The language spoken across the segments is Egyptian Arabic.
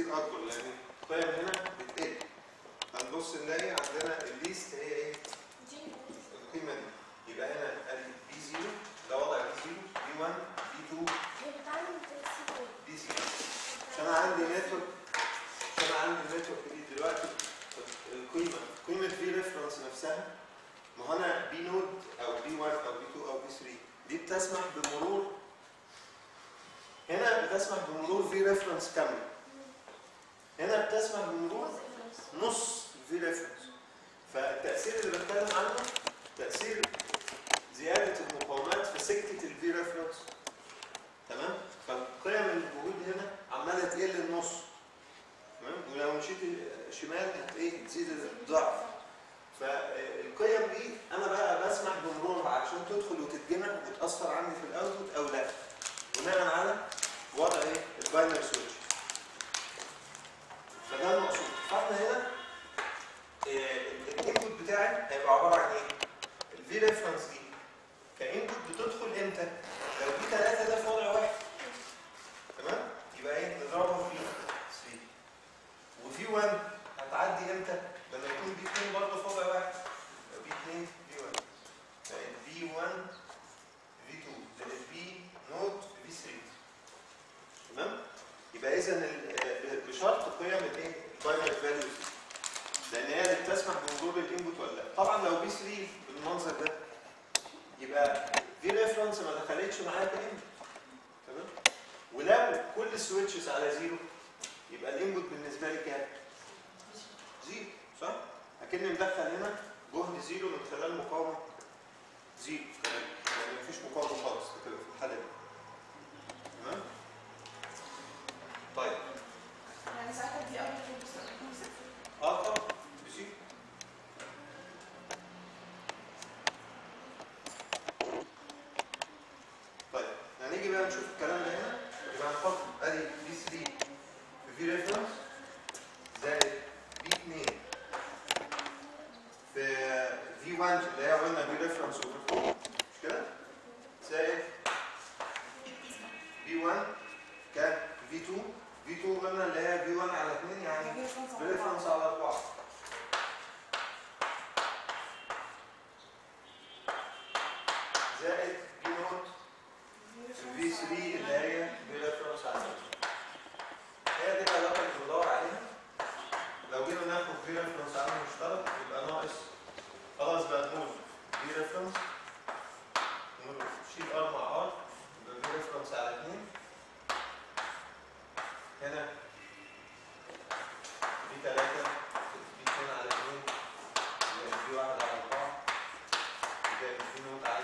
بتصير اكبر لان القيم هنا بتقل هنبص نلاقي عندنا الليست هي ايه؟ القيمه دي يبقى هنا ادي بي 0 ده وضع بي 0 بي 1 بي 2 بي 3 عشان انا عندي نتورك عشان انا عندي النتورك دي دلوقتي القيمه قيمه في ريفرنس نفسها ما هو انا بي نود او بي 1 او بي 2 او بي 3 دي بتسمح بمرور هنا بتسمح بمرور في ريفرنس كامله هنا بتسمح بمرور نص في ريفرنس فالتاثير اللي بتكلم عنه تاثير زياده المقاومات في سكه الفي ريفرنس تمام فالقيم الموجود هنا عماله تقل النص تمام ولو مشيت شمال هتلاقيه تزيد الضعف فالقيم دي انا بقى بسمح بمرورها عشان تدخل وتتجمع وتاثر عندي في الاوتبوت او لا بناء على وضع ايه الباينري سويتش فده المقصود فاحنا هنا الانبوت بتاعي هيبقى عباره عن ايه؟ الفي ريفرنس دي كانبوت بتدخل امتى؟ لو في 3 ده في وضع واحد تمام؟ يبقى ايه؟ نضربها في 3 وفي 1 هتعدي امتى؟ لما يكون بي 2 برضه في وضع واحد يبقى بي 2 بي 1 زائد بي 1 في 2 زائد بي نوت في 3 تمام؟ يبقى اذا بشرط قيم الايه؟ الباينري فاليوز لان هي اللي بتسمح بمرور الانبوت ولا لا طبعا لو بي 3 بالمنظر ده يبقى في ريفرنس ما دخلتش معايا كانبوت تمام ولو كل السويتشز على زيرو يبقى الانبوت بالنسبه لي كام؟ زيرو صح؟ اكني مدخل هنا جهد زيرو من خلال مقاومه زيرو كمان يعني مفيش مقاومه خالص كده في الحاله دي تمام؟ طيب يعني ساعتها دي اول تكون صفر اه طبعا بزيرو طيب هنيجي بقى نشوف الكلام ده هنا يبقى هنحط ادي بي 3 في في ريفرنس زائد بي 2 في في 1 اللي هي قلنا بي ريفرنس اوفر 4 مش كده؟ زائد بي 1 كان في 2 في 2 قلنا اللي هي في 1 على 2 يعني ريفرنس على 4 زائد بي نوت في 3 اللي هي بريفرنس على 2 هي دي العلاقه اللي بندور عليها لو جينا ناخد في ريفرنس عامل مشترك يبقى ناقص خلاص بقى نقول في ريفرنس نقول شيل ار مع ار يبقى في ريفرنس على 2 هنا في 3 في 2 على 2 يبقى في 1 على 4 يبقى في نوت على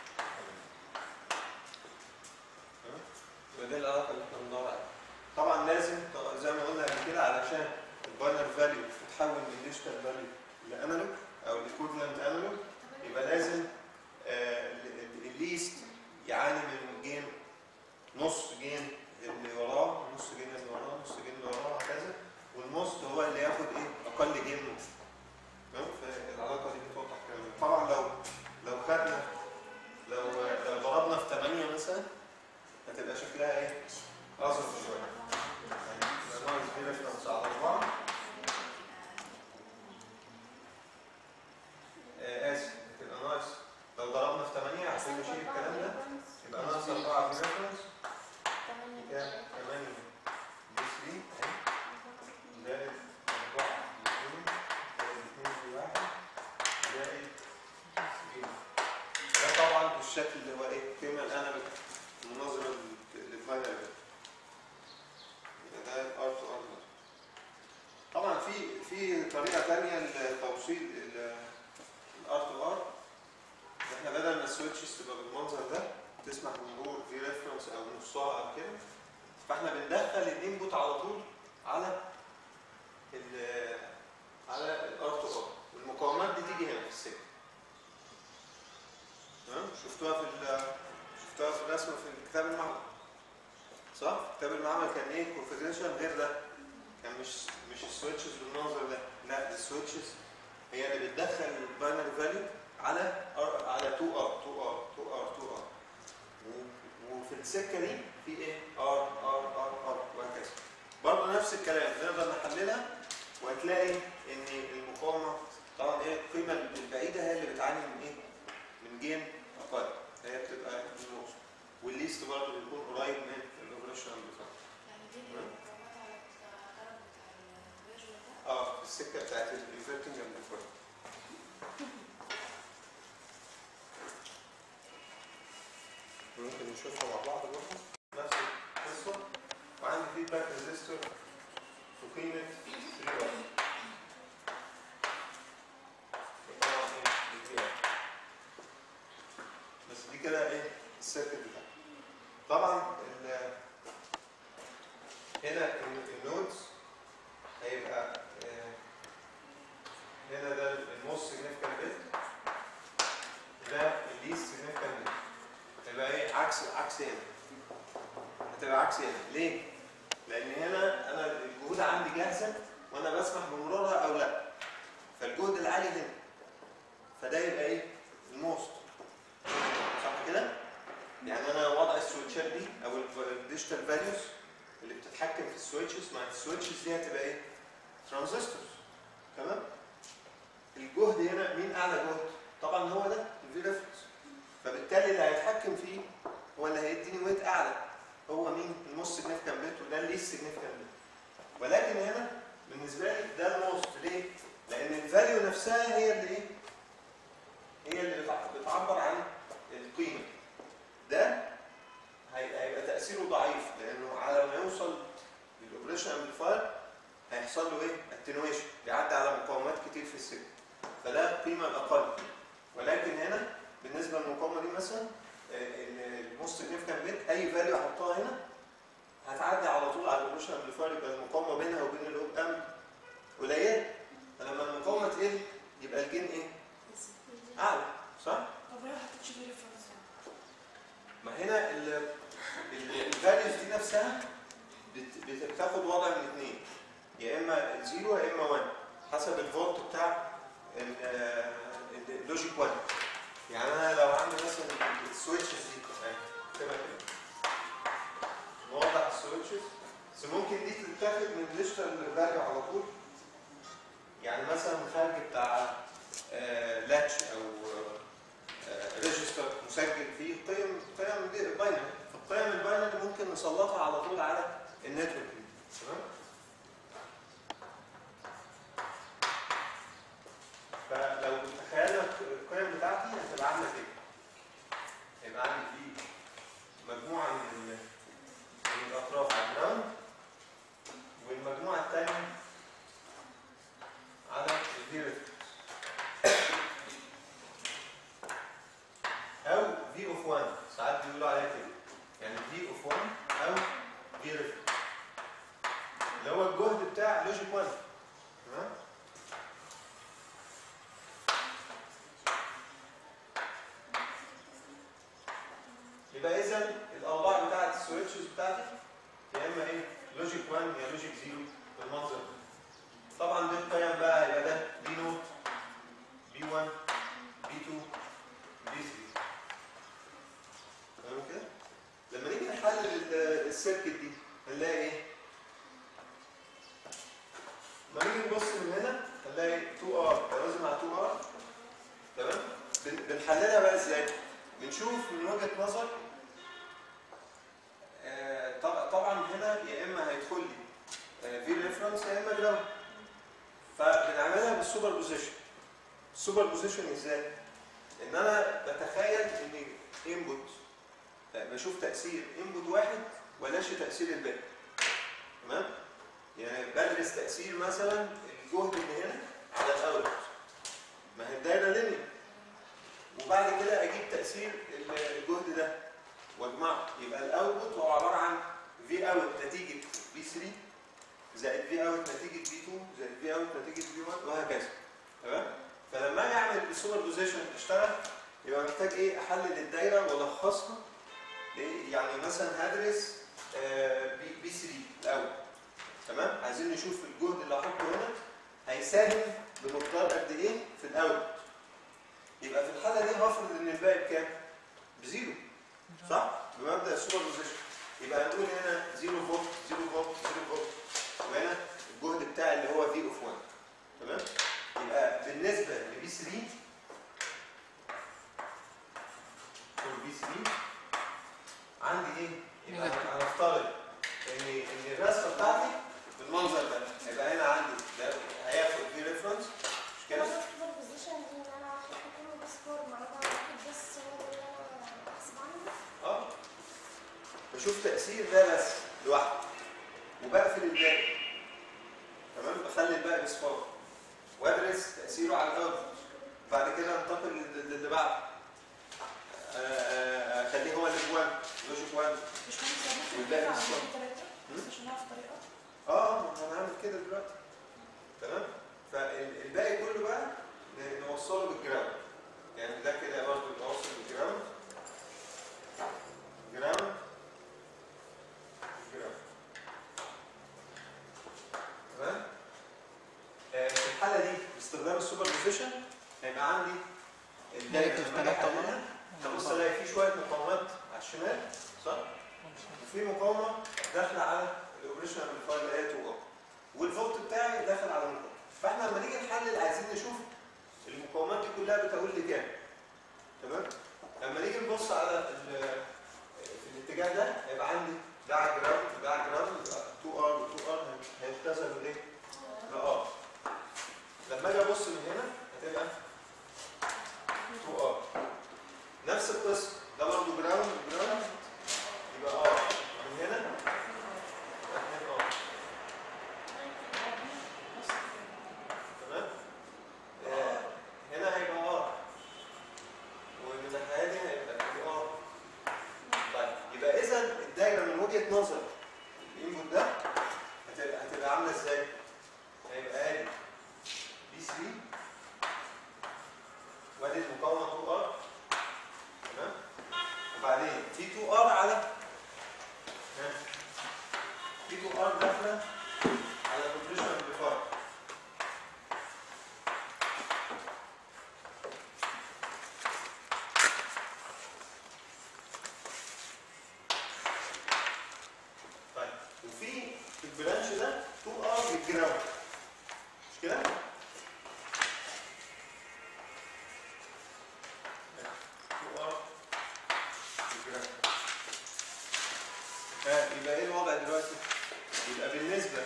تمام؟ يبقى دي العلاقه اللي احنا بندور عليها طبعا لازم ط- زي ما قلنا قبل كده علشان الباينر فاليو تتحول من ديجيتال فاليو لانالوج او الايكوفلنت انالوج يبقى لازم آه، ال- ال- الليست يعاني من جين نص جين اللي وراه نص جين اللي وراه نص جين اللي وراه وهكذا والموست هو اللي ياخد ايه اقل جين نص تمام فالعلاقه دي بتوضح كمان طبعا لو لو خدنا لو لو ضربنا في 8 مثلا هتبقى شكلها ايه اظرف شويه يعني يبقى ناقص في ريفرنس على 4 آه، اسف تبقى ناقص لو ضربنا في 8 عشان نشيل الكلام ده يبقى ناقص 4 في ريفرنس كام 8 بي 3 اهي زائد 4 بي 2 زائد 2 بي 1 زائد بي ده طبعا الشكل اللي هو ايه القيمه الانالوج المناظره للفاينل يبقى ده ار تو ار طبعا في في طريقه ثانيه لتوصيل الار تو ار احنا بدل ما السويتشز تبقى بالمنظر ده تسمح بمرور في ريفرنس او نصها او كده فاحنا بندخل الانبوت على طول على ال على الار تو ار والمقاومات دي تيجي هنا في السكه تمام شفتوها في ال- شفتوها في الرسمه في كتاب المعمل صح؟ كتاب المعمل كان ايه كونفجريشن غير ده كان مش مش السويتشز بالمنظر ده لا دي السويتشز هي اللي بتدخل الباينري فاليو على R على 2 ار 2 ار 2 ار 2 ار وفي السكه دي في ايه ار ار ار ار وهكذا برضه نفس نفس الكلام نقدر نحللها وهتلاقي ان المقاومه طبعا هي القيمه البعيده هي اللي بتعاني من ايه؟ من جين اقل هي بتبقى النص والليست برضه بيكون قريب من الاوبريشن بتاعه يعني دي اللي مقاومات على الكرم بتاع الفيجوال ده اه في السكه بتاعت الانفرتنج امبليفاير ممكن نشوفها مع بعض برضه نفس القصه وعندي فيدباك ريزيستور وقيمه 3 واط طبعا ايه دي كده. بس دي كده ايه السيركت بتاعها طبعا ال- هنا ال- النودز هيبقى آه، هنا ده الموست significant bit ده الليست significant bit هتبقى ايه عكس عكس هنا هتبقى عكس هنا ليه؟ لأن هنا أنا الجهود عندي جاهزة وأنا بسمح بمرورها أو لا فالجهد العالي هنا فده يبقى ايه؟ الموست صح كده؟ يعني أنا وضع السويتشات دي أو الديجيتال فاليوز اللي بتتحكم في السويتشز مع السويتشز دي هتبقى ايه؟ ترانزستورز تمام؟ الجهد هنا مين أعلى جهد؟ طبعا هو ده الفي ريفرنس فبالتالي اللي هيتحكم فيه هو اللي هيديني ويت اعلى هو مين الموست سيجنيفيكانت بيت وده الليست سيجنيفيكانت بيت ولكن هنا بالنسبه لي ده الموست ليه؟ لان الفاليو نفسها هي اللي ايه؟ هي اللي بتع- بتعبر عن القيمه ده هي- هيبقى تاثيره ضعيف لانه على ما يوصل للاوبريشن امبليفاير هيحصل له ايه؟ اتنويشن بيعدي على مقاومات كتير في السجن فده القيمه الاقل ولكن هنا بالنسبه للمقاومه دي مثلا الموست سيجنيفيكانت بيت اي فاليو احطها هنا هتعدي على طول على الاوبريشن امبليفاير يبقى المقاومه بينها وبين الاوب ام قليله فلما المقاومه تقل يبقى الجين ايه؟ اعلى صح؟ طب ليه ما حطيتش فيه ريفرنس ما هنا الفاليوز دي نفسها بت- بت- بتاخد وضع من اثنين يا اما زيرو يا اما 1 حسب الفولت بتاع ال- آه، اللوجيك 1 يعني انا لو عندي مثلا السويتشز دي أهي، كده كده نوضح السويتشز بس ممكن دي تتاخد من ديجيتال فاليو على طول يعني مثلا خارج بتاع لاتش او ريجستر مسجل فيه قيم قيم باينري فالقيم الباينري ممكن نسلطها على طول على النتورك دي تمام فلو تخيلنا القيم بتاعتي هتبقى عامله كده هيبقى عندي فيه مجموعه من ال- من الاطراف على الجراوند والمجموعه الثانيه على الفيرتكس او في اوف 1 ساعات بيقولوا عليها كده يعني في اوف 1 او في ريفرنس اللي هو الجهد بتاع لوجيك 1 تمام يبقى اذا الاوضاع بتاعت السويتشز بتاعتي يا اما ايه لوجيك 1 يا لوجيك 0 بالمنظر ده طبعا دي القيم بقى هيبقى ده بي نوت بي 1 بي 2 بي 3 تمام كده لما نيجي نحلل ال- السيركت دي هنلاقي ايه لما نيجي نبص من هنا هنلاقي 2 ار توازن مع 2 ار تمام بن- بنحللها بقى ازاي بنشوف من وجهه نظر آه، طب- طبعا هنا يا اما هيدخل لي في ريفرنس يا اما جراوند فبنعملها بالسوبر بوزيشن السوبر بوزيشن ازاي ان انا بتخيل ان انبوت بشوف تاثير انبوت واحد ولاشي تاثير الباقي تمام يعني بدرس تاثير مثلا الجهد اللي هنا على الاوتبوت ما هي الدايره لينير وبعد كده اجيب تاثير الجهد ده واجمعه يبقى الاوتبوت هو عباره عن في اوت نتيجه في 3 زائد في اوت نتيجه في 2 زائد في اوت نتيجه في 1 وهكذا تمام فلما اجي اعمل السوبر بوزيشن اشتغل يبقى محتاج ايه احلل الدايره والخصها إيه؟ يعني مثلا هدرس آه، بي بي 3 الاول تمام عايزين نشوف الجهد اللي هحطه هنا هيساهم بمقدار قد ايه في الاوت يبقى في الحاله دي هفرض ان الباقي بكام؟ بزيرو صح؟ بمبدا السوبر بوزيشن يبقى هنقول هنا 0 فولت 0 فولت 0 فولت وهنا الجهد بتاع اللي هو في اوف 1 تمام يبقى بالنسبه لبي 3 بي 3 عندي ايه؟ يبقى Negative. هنفترض ان ان الرسمه بتاعتي بالمنظر ده هيبقى هنا عندي ده هياخد دي ريفرنس مش كده؟ انا في البوزيشن دي ان انا واحد كله بسكور مع ده واحد بس هو ده اللي انا بحسب عنه اه بشوف تأثير ده بس لوحده وبقفل الباقي تمام بخلي الباقي بصفار وادرس تأثيره على الأرض بعد كده انتقل لل- للي بعده آه، آه، اخليه هو اللي جوان لوجيك وان مش ممكن والباقي نعرف بالظبط. طريقة هم؟ عشان نعرف طريقة اه ما انا هعمل كده دلوقتي تمام فالباقي كله بقى ن- نوصله بالجراوند يعني ده كده برضه نوصل بالجراوند جراوند جراوند تمام آه، في الحاله دي باستخدام السوبر بوزيشن هيبقى عندي الدايره Negative لما أجي تلاتة أحللها، هبص الاقي في شويه مقاومات على الشمال صح؟ وفي مقاومه داخله على الاوبريشن امبليفاير اللي هي 2 اوم والفولت بتاعي داخل على المقاومه فاحنا لما نيجي نحلل عايزين نشوف المقاومات دي كلها بتقول لي كام تمام لما نيجي نبص على ال- في الاتجاه ده هيبقى عندي ده على الجراوند ده على الجراوند يبقى 2 ار و 2 ار هيختزلوا ايه؟ لار لما اجي ابص من هنا هتبقى 2 ار نفس القصه ده برضه جراوند جراوند يبقى ار من هنا يبقى 2 ار تمام آه، هنا هيبقى ار ومن الناحيه دي هيبقى دي ار طيب يبقى اذا الدايره من وجهه نظر الانبوت ده هتبقى هتبقى عامله ازاي؟ هيبقى ادي بي 3 وادي المقاومه 2 ار تمام وبعدين في 2 ار على ها؟ في 2 ار داخله على البوزيشن امبليفاير طيب وفي في البرانش ده 2 ار بالجراوند مش كده؟ 2 ار بالجراوند ها يبقى ايه الوضع دلوقتي؟ يبقى بالنسبه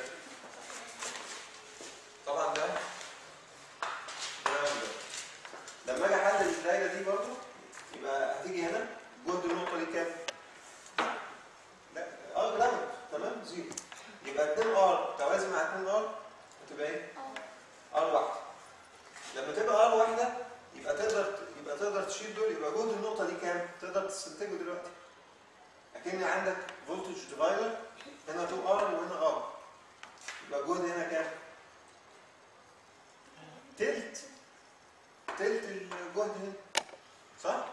طبعا ده جراوند ده. لما اجي احدد الدايره دي برضه يبقى هتيجي هنا جهد النقطه دي كام؟ لا اه جراوند تمام زيرو يبقى 2 ار توازي مع 2 ار هتبقى ايه؟ ار واحده لما تبقى ار واحده يبقى تقدر يبقى تقدر تشيل دول يبقى جهد النقطه دي كام؟ تقدر تستنتجه دلوقتي اكن عندك فولتج ديفايدر هنا 2 ار وهنا ار يبقى الجهد هنا كام؟ تلت تلت الجهد هنا صح؟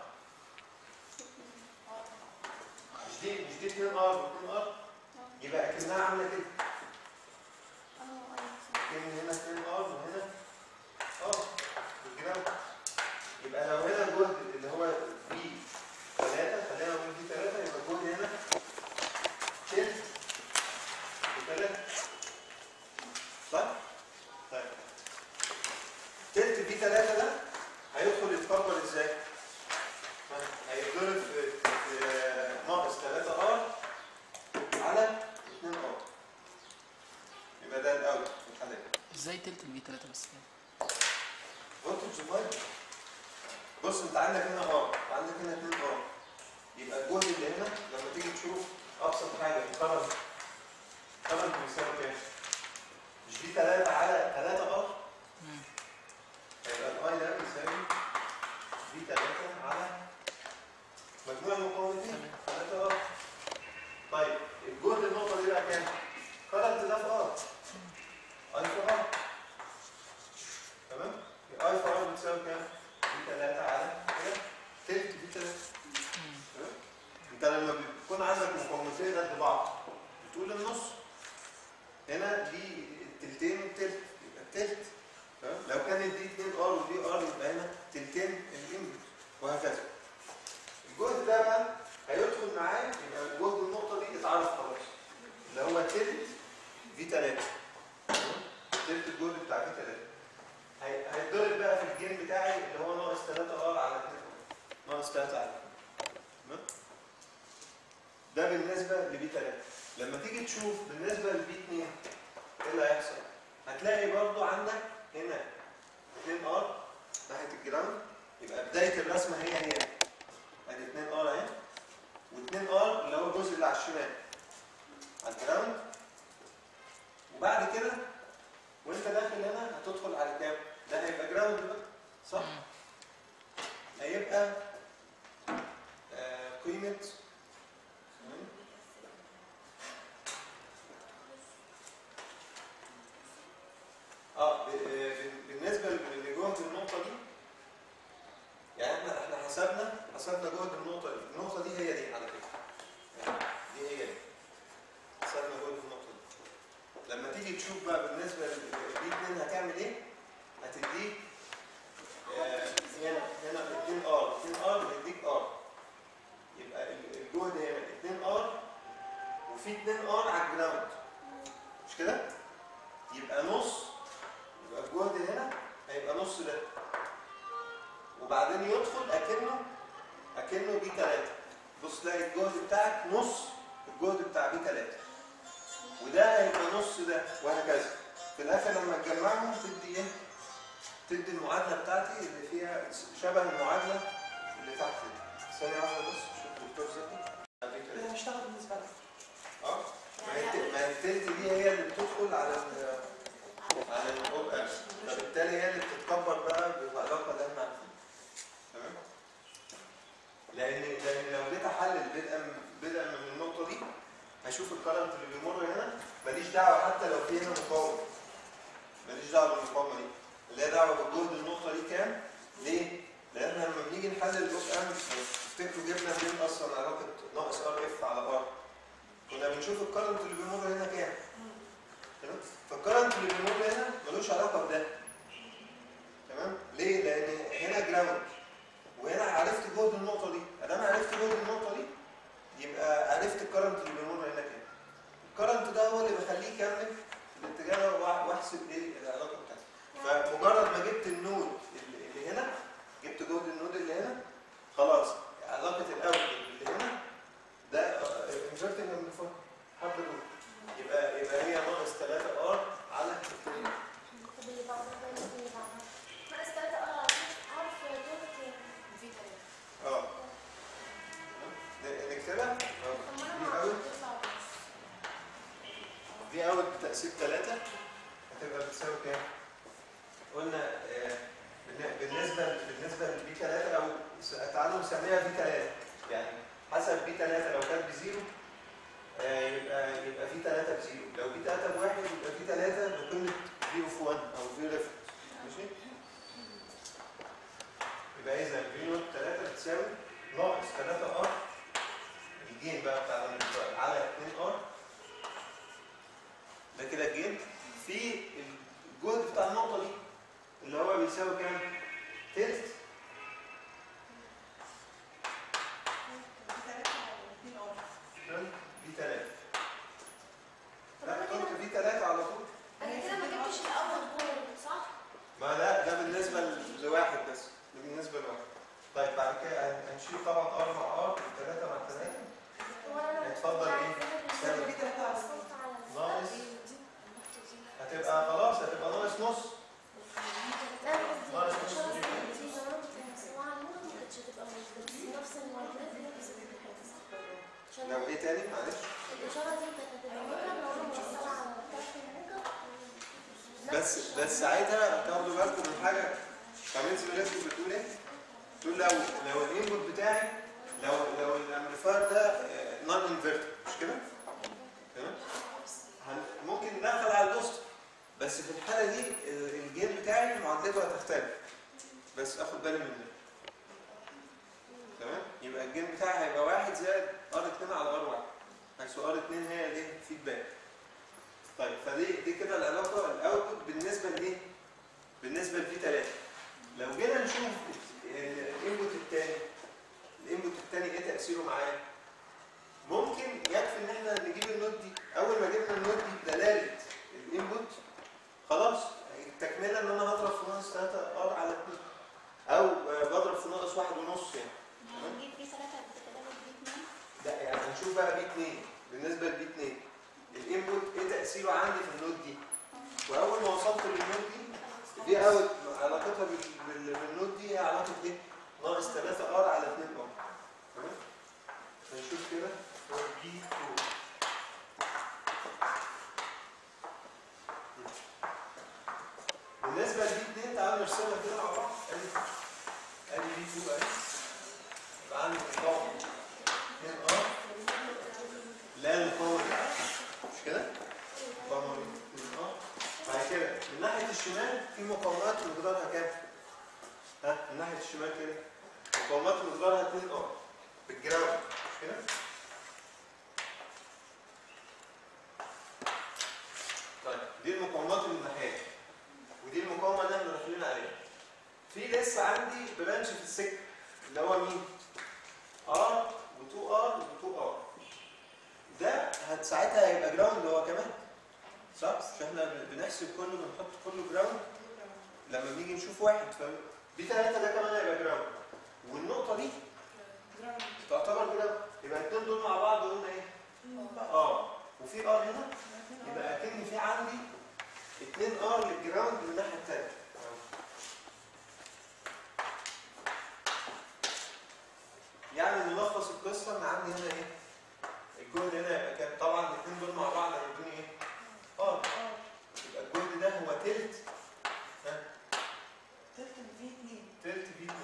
مش دي مش دي 2 ار و2 ار يبقى اكنها عامله كده اه ايوه كان هنا 2 ار وهنا ار بالجرام يبقى لو هنا الجهد اللي هو في 3 خلينا نقول في 3 يبقى الجهد هنا تلت بثلاثة صح؟ طيب تلت في 3 ده هيدخل يتكبر ازاي؟ هيتضرب في في ناقص 3 ار على 2 ار يبقى ده الاول في الحالة دي ازاي تلت البي 3 بس كده؟ فولتج ديفايدر بص انت عندك هنا ار وعندك هنا 2 ار يبقى الجهد اللي هنا لما تيجي تشوف ابسط حاجه الكرنت الكرنت بيساوي كام؟ مش دي 3 على 3 ار مم. هيبقى الاي ده بيساوي دي 3 على مجموع المقاومتين 3 ار طيب الجهد النقطه دي بقى كام؟ كرنت ده في ار اي في ار تمام؟ اي في ار بتساوي كام؟ دي 3 على كده تلت دي 3 مم. تمام؟ انت لما بيكون عندك مقاومتين قد بعض بتقول النص هنا دي التلتين والتلت يبقى التلت تمام؟ لو كانت دي 2 ار ودي ار يبقى هنا تلتين الانبوت وهكذا الجهد ده بقى هيدخل معاه يبقى جهد النقطه دي اتعرف خلاص اللي هو تلت في 3 ده بالنسبه لبي 3 لما تيجي تشوف بالنسبه لبي 2 ايه اللي هيحصل؟ هتلاقي برضو عندك هنا 2 ار ناحيه الجراوند يبقى بدايه الرسمه هي هي ادي 2 ار اهي و2 ار اللي هو الجزء اللي على الشمال على الجراوند وبعد كده وانت داخل هنا هتدخل على كام؟ ده هيبقى جراوند بقى صح؟ هيبقى آه قيمة اه ب- آه، بالنسبة لجهد النقطة دي يعني احنا احنا حسبنا حسبنا جهد النقطة دي، النقطة دي هي دي على فكرة يعني دي هي دي حسبنا جهد النقطة دي لما تيجي تشوف بقى بالنسبة لدي 2 هتعمل ايه؟ هتديك آه، هنا هنا 2 ار 2 ار بيديك ار يبقى ال- الجهد هنا 2 ار وفي 2 ار على الجراوند مش كده؟ يبقى نص يبقى الجهد هنا هيبقى نص ده وبعدين يدخل اكنه اكنه بي 3 بص تلاقي الجهد بتاعك نص الجهد بتاع بي 3 وده هيبقى نص ده وهكذا في الاخر لما تجمعهم تدي ايه؟ تدي المعادله بتاعتي اللي فيها شبه المعادله اللي تحت دي ثانيه واحده بس شوف الدكتور زكي كده هشتغل بالنسبه لك اه ما هي الت- ما هي التلت دي هي اللي بتدخل على ال على الاو ام فبالتالي هي اللي بتتكبر بقى بالعلاقه اللي احنا عارفينها تمام لان لان لو جيت احلل بدءا بدءا من النقطه دي هشوف الكرنت اللي بيمر هنا ماليش دعوه حتى لو في هنا مقاومه ماليش دعوه بالمقاومه دي اللي هي دعوه بجهد النقطه دي كام ليه؟ لان احنا لما بنيجي نحلل الاو ام تفتكروا جبنا منين اصلا علاقه ناقص ار اف على ار كنا بنشوف الكرنت اللي بيمر هنا كام تمام فالكرنت اللي بيمر هنا ملوش علاقه بده تمام ليه لان هنا جراوند وهنا عرفت جهد النقطه دي ادام عرفت جهد النقطه دي يبقى عرفت الكرنت اللي بيمر هنا كام الكرنت ده هو اللي بيخليه يكمل في الاتجاه ده وأع- واحسب ايه العلاقه بتاعته فمجرد ما جبت النود اللي اللي هنا جبت جهد النود اللي هنا خلاص علاقه الاول اللي هنا ده انفرتنج من فوق حبه دول يبقى يبقى هي ناقص 3 ار على 2 طب اللي بعدها بقى اللي بعدها ناقص 3 اه عارف دول في تلاتة اه ن- نكتبها طب ما دي انا اوت هتطلع بس دي اوت بتقسيم 3 هتبقى بتساوي كام؟ قلنا آه، بالن- بالنسبه بالنسبه لبي 3 او س- تعالوا نسميها بي 3 يعني حسب بي 3 لو كانت بزيرو آه، يبقى يبقى في 3 بزيرو لو بي 3 بواحد يبقى في 3 بقيمه 0 في 1 او في ريفرنس ماشي؟ يبقى اذا في نوت 3 بتساوي ناقص 3 ار الجين بقى بتاع الانتقال على 2 ار ده كده الجين في الجهد بتاع النقطه دي اللي هو بيساوي كام؟ تلت في تلاتة واتنين ار بي 3 طب لا انا قلت كده بي 3 على طول انا كده ما جبتش الاول بول صح؟ ما ده ده بالنسبه لواحد بس ده بالنسبه لواحد طيب بعد كده هن- هنشيل طبعا ار مع ار 3 مع 3 وانا اتفضل ايه؟ سامي في تلاتة على ناقص هتبقى خلاص هتبقى ناقص نص لا انا قصدي الاشاره دي لو انا كنت مسموعه على النور ما كانتش هتبقى موجوده بس نفس المعادلات دي نفس كل حاجه صح؟ عشان لو ايه تاني معلش الاشاره دي كانت هتبقى موجوده لو انا موصله على كارت الموجب بس بس ساعتها تاخدوا بالكم من حاجه كمان زميلتكم بتقول ايه؟ تقول لو لو الانبوت بتاعي لو لو الامبليفاير ده نون انفرتر مش كده؟ تمام؟ هن- ممكن ندخل على البوست بس في الحاله دي ال- الجين بتاعي معادلته هتختلف بس اخد بالي من ده تمام؟ يبقى الجين بتاعي هيبقى واحد زائد ار 2 على ار 1 حيث ار 2 هي الايه؟ فيدباك طيب فدي دي كده العلاقه الاوتبوت بالنسبه لايه؟ بالنسبه لفي 3 لو جينا نشوف الانبوت الثاني الانبوت الثاني ايه تاثيره معايا؟ ممكن يكفي ان احنا نجيب النوت دي اول ما جبنا النوت دي بدلاله الانبوت خلاص التكمله ان انا هضرب في ناقص 3 ار على 2 او آه، بضرب في ناقص واحد ونص يعني هنجيب في ثلاثة بتتكلم في اتنين ده يعني هنشوف بقى بي 2 بالنسبه لبي 2 الانبوت ايه تاثيره عندي في النود دي واول ما وصلت للنود دي دي اوت علاقتها بال- بال- بالنود دي هي علاقه ايه؟ ناقص 3 ار على 2 ار تمام؟ هنشوف كده فور بي 2 بالنسبه لبي 2 تعالوا نرسمها كده مع بعض ادي ادي بي 2 اهي يبقى عندي مقاومه 2 ار لا المقاومه دي مش كده؟ مقاومه 2 ار بعد كده من ناحيه الشمال في مقاومات مقدارها كام؟ ها من ناحيه الشمال كده مقاومات مقدارها 2 ار بالجراوند مش كده؟ طيب دي المقاومات اللي من ناحيه ودي المقاومه اللي احنا داخلين عليها في لسه عندي برانش في السكه اللي هو مين؟ ار و2 ار و2 ار ده هت- ساعتها هيبقى جراوند هو كمان صح؟ مش احنا بن- بنحسب كله بنحط كله جراوند لما بنيجي نشوف واحد ف بي 3 ده كمان هيبقى جراوند والنقطه دي جراوند تعتبر جراوند يبقى الاثنين دول مع بعض قلنا ايه؟ اه وفي ار هنا يبقى اكن في عندي 2 ار للجراوند من الناحيه الثانيه يعني نلخص القصه ان عندي هنا ايه؟ الجهد هنا يبقى كام؟ طبعا الاثنين دول مع بعض هيدوني ايه؟ ار يبقى الجهد ده هو تلت ها؟ تلت في 2 تلت في 2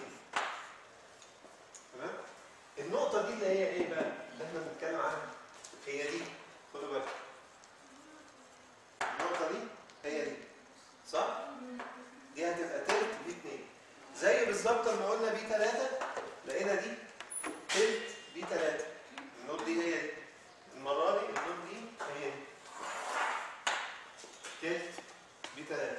تمام؟ النقطة دي اللي هي ايه بقى؟ اللي احنا بنتكلم عنها هي دي خدوا بالكم النقطة دي هي دي صح؟ دي هتبقى تلت بي 2 زي بالظبط لما قلنا بي 3 لقينا دي تلت بي 3 النوت دي هي دي المرة دي النوت دي هي دي تلت بي 3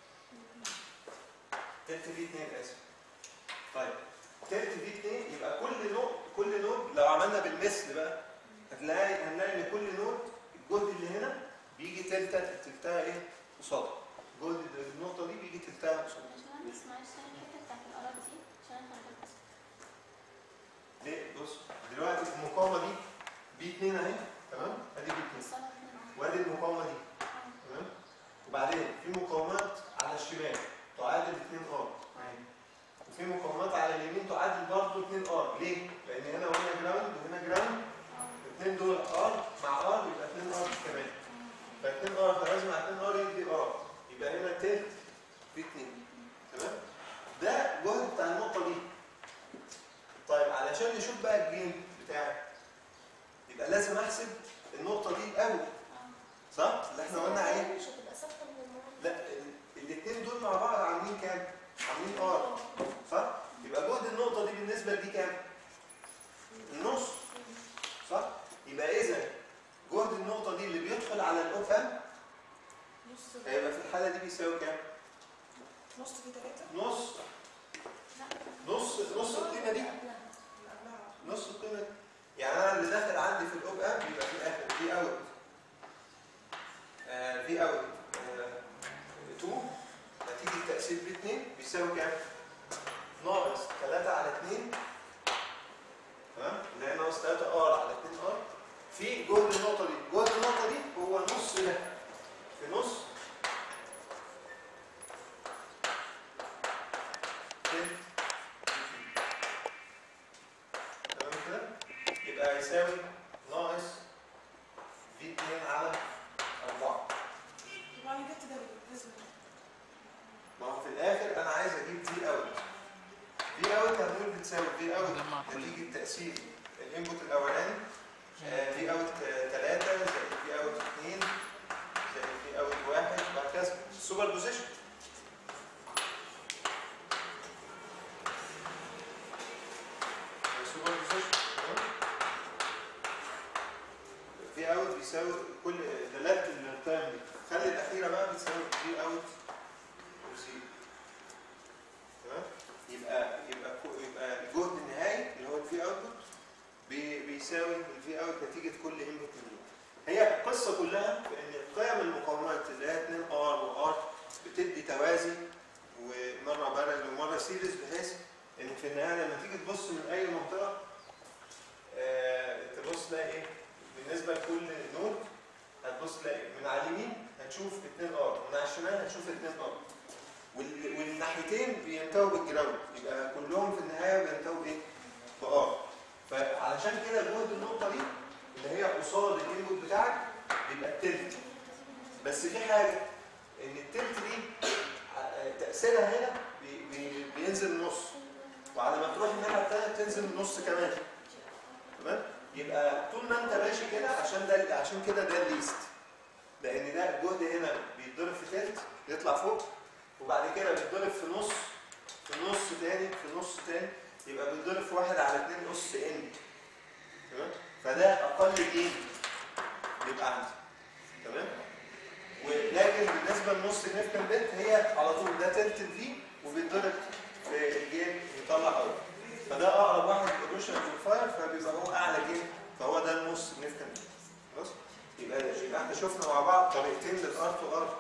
تلت بي 2 اسف طيب تلت بي 2 يبقى كل نود كل نود لو عملنا بالمثل بقى هتلاقي هنلاقي ان كل نود الجهد اللي هنا بيجي تلتة تلتها ايه قصادها الجهد النقطة دي بيجي تلتها قصادها باشمهندس معلش تاني الحته بتاعت الارض دي عشان انا خرجت ليه بص دلوقتي المقاومة دي بي 2 اهي تمام ادي بي 2 الصلاه اتنين. وادي المقاومة دي تمام وبعدين في مقاومات على الشمال تعادل 2 ار وفي مقاومات على اليمين تعادل برضه 2 ار ليه؟ لان هنا وهنا جراوند وهنا جراوند الاثنين دول ار مع ار يبقى 2 ار كمان ف 2 ار تلازم مع 2 ار يدي ار يبقى هنا تلت في 2 تمام؟ ده الجهد بتاع النقطة دي طيب علشان نشوف بقى الجيم بتاعي يبقى لازم احسب النقطة دي الاول صح؟ اللي احنا قلنا عليه مش هتبقى ثابته من المره لا الاثنين دول مع بعض عاملين كام؟ عاملين ار صح؟ يبقى جهد النقطة دي بالنسبة لدي كام؟ النص صح؟ يبقى إذا جهد النقطة دي اللي بيدخل على الأوف ام نص هيبقى في الحالة دي بيساوي كام؟ نص في 3 نص نص نص القيمة دي اللي قبلها نص القيمة دي يعني أنا اللي داخل عندي في الأوب ام يبقى في الآخر في أوت آه في أوت 2 نتيجة تأثير ب 2 بيساوي كام؟ ناقص 3 على 2 تمام؟ اللي هي ناقص 3 ار على 2 ار في جهد النقطة دي، جهد النقطة دي هو نص ده في نص تلت تمام كده؟ يبقى هيساوي ناقص في 2 على 4 طبعا جبت ده بالنسبه ما هو في الاخر انا عايز اجيب في اوت في اوت هنقول بتساوي في اوت نجمع كل نتيجه تاثير الانبوت الاولاني في اوت 3 زائد في اوت 2 زائد في اوت 1 وهكذا سوبر بوزيشن سوبر بوزيشن في اوت بيساوي كل دلاله التايم دي خلي الاخيره بقى بتساوي في اوت وزيرو تمام يبقى يبقى كو- يبقى الجهد النهائي اللي هو الفي اوتبوت بيساوي الفي اوت نتيجه كل انبوت من دول هي القصه كلها في ان قيم المقاومات اللي هي 2 ار وار بتدي توازي ومره بارل ومره سيريز بحيث ان في النهايه لما تيجي تبص من اي منطقه آه، تبص هتبص تلاقي ايه بالنسبه لكل نود هتبص تلاقي من على اليمين هتشوف 2 ار ومن على الشمال هتشوف 2 ار وال- والناحيتين بينتهوا بالجراوند يبقى كلهم في النهايه بينتهوا بايه؟ بار فعلشان كده جهد النقطه دي اللي هي قصاد الانبوت بتاعك بيبقى التلت بس في حاجه ان التلت دي ع- تاثيرها هنا بي بي بينزل نص وعلى ما تروح الناحيه الثانيه تنزل النص كمان تمام يبقى طول ما انت ماشي كده عشان ده عشان كده ده الليست لان ده الجهد هنا بيتضرب في تلت يطلع فوق وبعد كده بيتضرب في نص في نص تاني في نص تاني يبقى بيتضرب في واحد على اتنين نص ان تمام فده اقل جين بيبقى عندي تمام ولكن بالنسبه للنص significant بت هي على طول ده تلت الفي وبيتضرب في الجين يطلع اوت فده اقرب واحد للروشن فاير فبيبقى هو اعلى جين فهو ده النص significant bit. خلاص يبقى يبقى احنا شفنا مع بعض طريقتين للار تو ار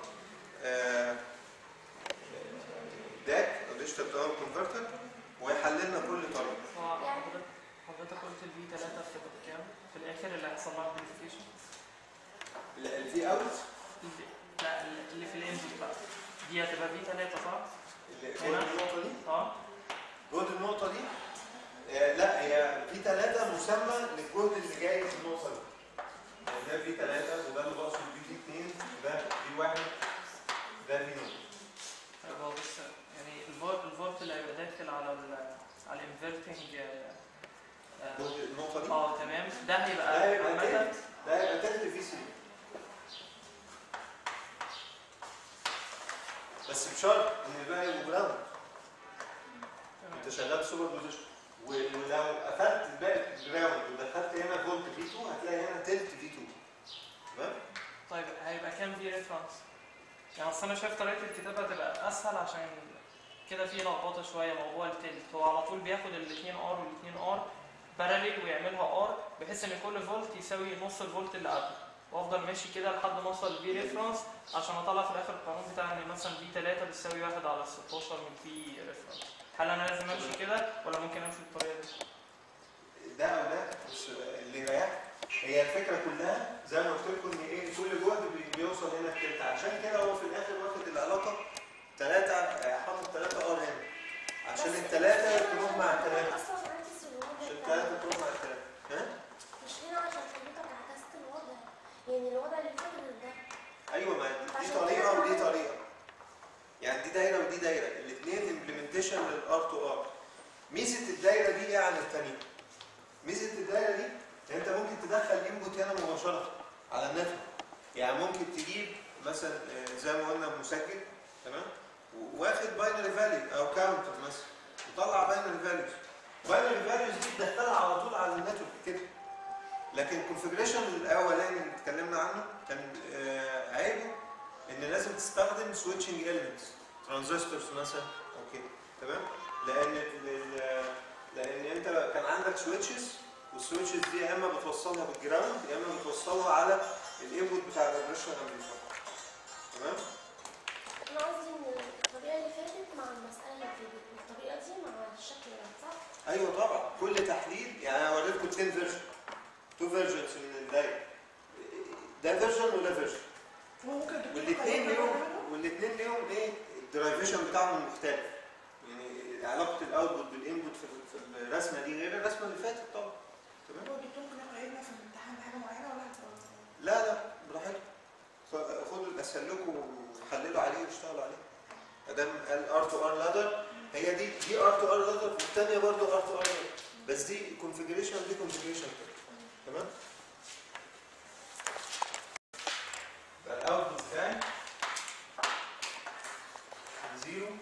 داك او ديجيتال تو ار كونفرتر ويحللنا كل طريقه هو حضرتك حضرتك قلت الفي 3 في كام؟ في الاخر اللي هيحصل لها فيريفيكيشن الفي اوت لا اللي في الانبوت بقى دي هتبقى في 3 صح؟ جهد هنا؟ النقطه دي اه جهد النقطه دي آه، لا هي في ثلاثة مسمى للجهد اللي جاي في النقطة دي. يعني ده في ثلاثة وده اللي بقصد بيه في اثنين وده في واحد ده في نقطة. طيب هو بس يعني الفولت الفولت اللي هيبقى داخل على ال على الانفرتنج جهد النقطة دي اه تمام ده ده هيبقى هيبقى عامة تلت ده هيبقى تلت في سي بس بشرط ان الباقي يبقوا جراوند انت شغال سوبر بوزيشن ولو قفلت الباقي جراوند ودخلت هنا فولت في 2 هتلاقي هنا تلت في 2 تمام؟ طيب هيبقى كام في ريفرنس؟ يعني اصل انا شايف طريقه الكتابه تبقى اسهل عشان كده في لخبطه شويه موضوع التلت هو على طول بياخد الاثنين ار والاثنين ار باراليل ويعملها ار بحيث ان كل فولت يساوي نص الفولت اللي قبله وافضل ماشي كده لحد ما اوصل لفي ريفرنس عشان اطلع في الاخر القانون بتاع ان مثلا في 3 بتساوي 1 على 16 من في ريفرنس هل انا لازم امشي كده ولا ممكن امشي بالطريقه دي؟ ده او ده مش اللي يريحك هي الفكره كلها زي ما قلت لكم ان ايه كل جهد بي- بيوصل هنا التلت عشان كده هو في الاخر واخد العلاقه ثلاثه حاطط ثلاثه ار هنا عشان بس الثلاثه مش هنا تروح عشان مع حضرتك الثلاثه اصلا عكس الوضع عشان بتاع- الثلاثه تروح مع الثلاثه ها مش هنا عشان حضرتك عكست الوضع يعني الوضع اللي فات غير ده ايوه ما دي- دي عشان طريقه كده ودي كمان- طريقه يعني دي دايره ودي دايره الاثنين امبلمنتيشن للار تو ار ميزه الدايره دي ايه عن الثانيه ميزه الدايره دي ان انت ممكن تدخل انبوت هنا مباشره على النتورك يعني ممكن تجيب مثلا آه، زي ما قلنا مسجل تمام و- واخد باينري فاليو او كاونتر مثلا وطلع باينري فاليوز باينري فاليوز دي تدخلها على طول على النتورك كده لكن الكونفجريشن الاولاني اللي اتكلمنا عنه كان آه، عيبه ان لازم تستخدم سويتشنج اليمنتس ترانزستورز مثلا او كده تمام لان ال- لان انت كان عندك سويتشز والسويتشز دي يا اما بتوصلها بالجراوند يا اما بتوصلها على الانبوت بتاع الاوبريشن امبليفاير تمام انا قصدي ان الطريقه اللي فاتت مع المساله اللي فاتت والطريقه دي مع الشكل ده صح؟ ايوه طبعا كل تحليل يعني انا وريتكم 10 فيرجن 2 فيرجنز من الدايره ده فيرجن وده فيرجن هو ممكن الدكتور والاثنين يقرر ليهم منه؟ والاثنين ليهم ايه الدرايفيشن بتاعهم مختلف يعني علاقه الاوتبوت بالانبوت في في الرسمه دي غير الرسمه اللي فاتت طبعا تمام هو الدكتور ممكن يقرا لنا في الامتحان بحاجه معينه ولا هتبقى لا لا براحتكم خ- خدوا الاسهل لكم وحللوا عليه واشتغلوا عليه ادام قال ار تو ار لادر هي دي دي ار تو ار لادر والثانيه برضه ار تو ار بس دي كونفجريشن ودي كونفجريشن تمام يبقى الاوتبوت بتاعي من 0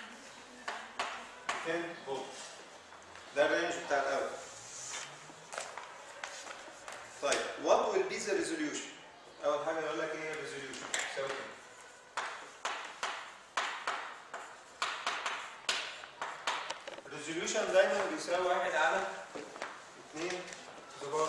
10 فولت ده الرينج بتاع الاوتبوت طيب what will be the resolution اول حاجه يقول لك ايه هي resolution يساوي كام resolution دايما بيساوي واحد على 2 زبار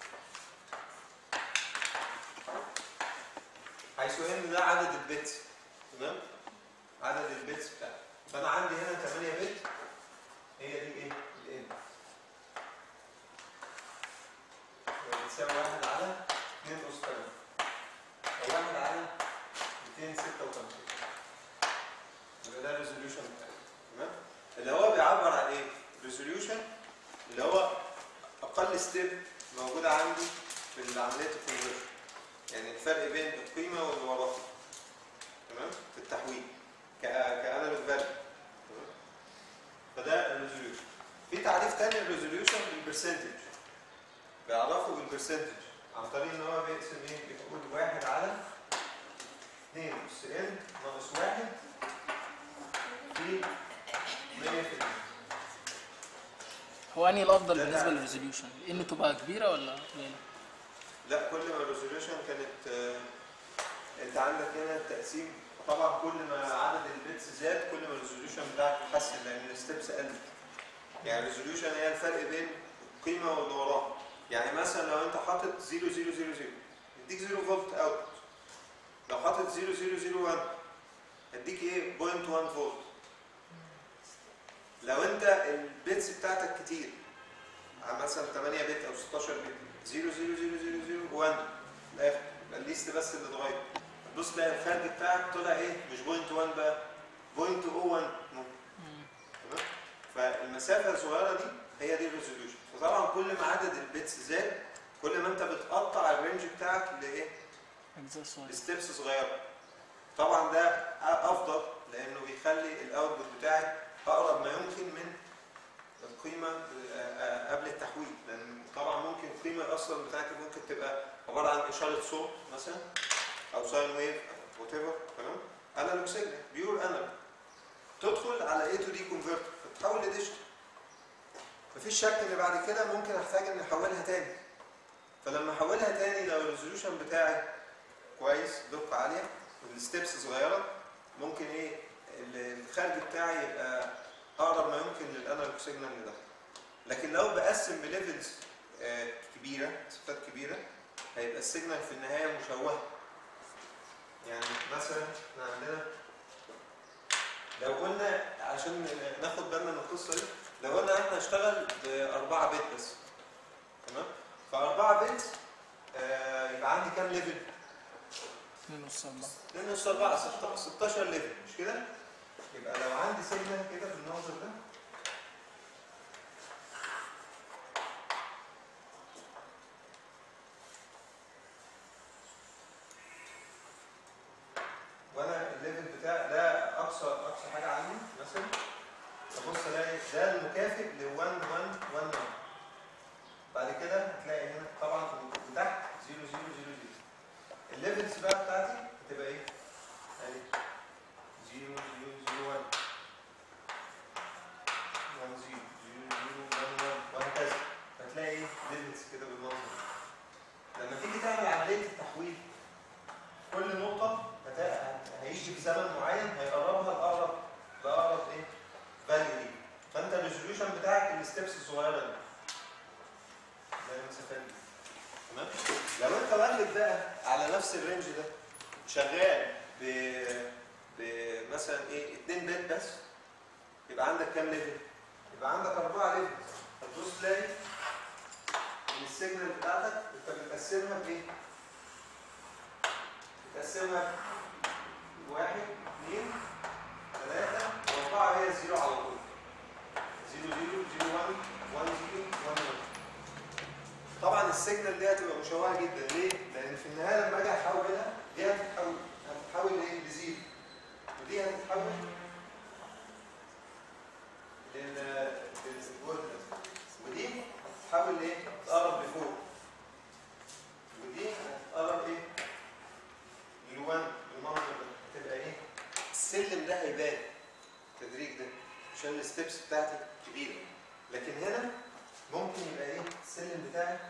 حيث ان ده عدد البيتس تمام عدد البيتس بتاعه فانا عندي هنا 8 بت هي دي ايه الان تساوي واحد على 2 أس 8 أو واحد على 256 يبقى ده الريزوليوشن بتاعي تمام اللي هو بيعبر عن ايه؟ ريزوليوشن اللي هو أقل ستيب موجودة عندي في عملية الكونفرجن يعني الفرق بين القيمة واللي وراها تمام في التحويل كأنالوج فاليو تمام فده الريزوليوشن في تعريف تاني للريزوليوشن بالبرسنتج بيعرفه بالبرسنتج عن طريق ان هو بيقسم ايه بيقول واحد على 2 اس ان ناقص واحد في 100% هو انهي الافضل ده بالنسبه تعريف. للريزوليوشن ان تبقى كبيره ولا قليله لا كل ما الريزوليوشن كانت آه، انت عندك هنا التقسيم طبعا كل ما عدد البيتس زاد كل ما الريزوليوشن بتاعك اتحسن لان الستبس قلت يعني الريزوليوشن هي الفرق بين القيمه واللي وراها يعني مثلا لو انت حاطط 0000 يديك 0 فولت اوت لو حاطط 0001 هديك ايه 0.1 فولت لو انت البيتس بتاعتك كتير عن مثلا 8 بت او 16 بت 0 0 0 0 0 1 الاخر يبقى الليست بس اللي اتغير تبص تلاقي الخارج بتاعك طلع ايه مش بوينت 1 بقى بوينت 01 تمام فالمسافه الصغيره دي هي دي الريزوليوشن فطبعا كل ما عدد البيتس زاد كل ما انت بتقطع الرينج بتاعك لايه اجزاء صغيره لستبس صغيره طبعا ده افضل لانه بيخلي الاوتبوت بتاعي اقرب ما يمكن من القيمه آه، قبل التحويل لان طبعا ممكن القيمه اصلا بتاعتي ممكن تبقى عباره عن اشاره صوت مثلا او ساين ويف او وات ايفر تمام انالوج سيجنال بيور انالوج تدخل على اي تو دي كونفرتر فتحول لديجيتال مفيش شك ان بعد كده ممكن احتاج ان احولها تاني فلما احولها تاني لو الريزوليوشن بتاعي كويس دقه عاليه والستبس صغيره ممكن ايه ال- الخارج بتاعي يبقى اقرب ما يمكن للانالوج سيجنال اللي ده لكن لو بقسم بليفلز آه، كبيره مسافات كبيره هيبقى السيجنال في النهايه مشوهه يعني مثلا احنا عندنا لو قلنا عشان ناخد بالنا من القصه دي لو قلنا احنا هنشتغل بأربعة بت بس تمام فأربعة بت آه يبقى عندي كام ليفل؟ 2 ونص 4 لأن نص أربعة ستة- 16 ليفل مش كده؟ يبقى لو عندي سيجنال كده في المنظر ده وانا الليفل بتاعي ده اقصى اقصى حاجه عندي مثلا ابص الاقي ده المكافئ ل 1 1 1 1 بعد كده هتلاقي هنا طبعا في تحت 0 0 0 0 الليفلز بقى بتاعتي هتبقى ايه؟ ادي 0 0 0 1 1 0 0 0 1 1 وهكذا هتلاقي ايه؟ ليفلز كده بالمنظر ده. لما تيجي تعمل عمليه التحويل كل نقطه هت- هيجي في زمن معين هيقربها لاقرب لاقرب ايه؟ فاليو دي فانت الريزوليوشن بتاعك الستبس الصغيره دي زي المسافات دي تمام لو انت واخد بقى على نفس الرينج ده شغال ب ب مثلا ايه 2 بت بس يبقى عندك كام ليفل؟ يبقى عندك اربعه ليفل هتبص تلاقي ان السيجنال بتاعتك انت بتقسمها بايه؟ بتقسمها واحد اثنين ثلاثة وأربعة هي الزيرو على طول زيرو زيرو زيرو 1 1 زيرو 1 1 طبعا السيجنال دي هتبقى مشوهة جدا ليه؟ لأن في النهاية لما أجي أحولها دي هتتحول هتتحول لإيه؟ لزيرو ودي هتتحول لل للجهد ودي هتتحول لإيه؟ تقرب لفوق ودي هتقرب إيه؟ للوان بالمنظر ده هتبقى إيه؟ السلم ده هيبان التدريج ده عشان الستبس بتاعتي كبيره لكن هنا ممكن يبقى ايه السلم بتاعي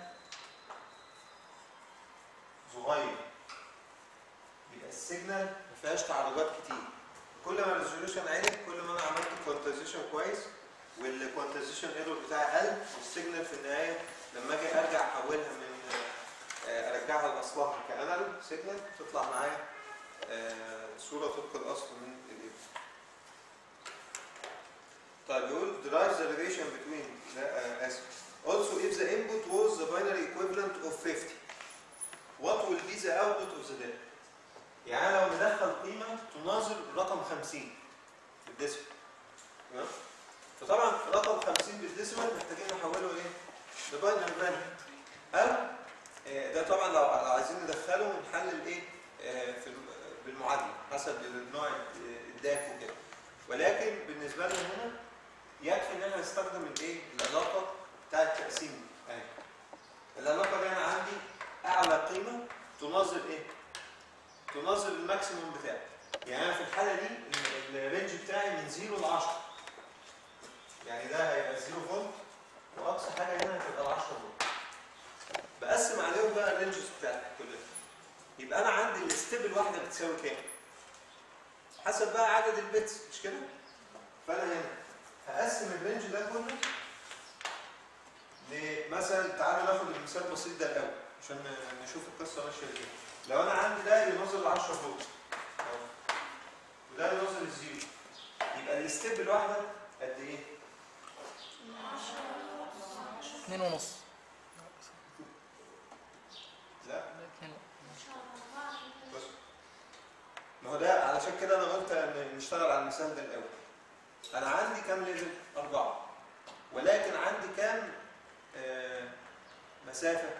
صغير يبقى السيجنال ما فيهاش تعرضات كتير كل ما الريزوليوشن عالي كل ما انا عملت كوانتايزيشن كويس والكوانتايزيشن ايرور بتاعي قل والسيجنال في النهايه لما اجي ارجع احولها من آه، ارجعها لاصلها كانالوج سيجنال تطلع معايا آه، صورة طبق الأصل من الإبن. طيب يقول derive the relation between لا آه، آسف Also if the input was the binary equivalent of 50 what will be the output of the data يعني أنا لو مدخل قيمة تناظر رقم 50 بالديسمال تمام فطبعا رقم 50 بالديسمال محتاجين نحوله ايه لباينري فاليو او آه، ده طبعا لو لو عايزين ندخله ونحلل ايه آه، في الم- بالمعادله حسب النوع ال- الداك وكده ولكن بالنسبه لنا هنا يكفي ان احنا نستخدم الايه العلاقه بتاع التقسيم دي اهي العلاقه دي انا عندي اعلى قيمه تناظر ايه تناظر الماكسيموم بتاعي يعني انا في الحاله دي ال- الرينج بتاعي من 0 ل 10 يعني ده هيبقى 0 فولت واقصى حاجه هنا هتبقى 10 فولت بقسم عليهم بقى الرينجز بتاعتي كلها يبقى انا عندي الستيب الواحده بتساوي كام حسب بقى عدد البيتس مش كده فانا هنا هقسم الرينج ده كله لمثلا تعالوا ناخد المثال البسيط ده الاول عشان نشوف القصه ماشيه ازاي لو انا عندي ده ينظر ل 10 فولت أهو. وده ينظر للزيرو يبقى الستيب الواحده قد ايه؟ اتنين ونص لا اتنين بص ما هو ده علشان كده انا قلت ان نشتغل على المثال ده الاول انا عندي كام ليفل اربعه ولكن عندي كام آه مسافه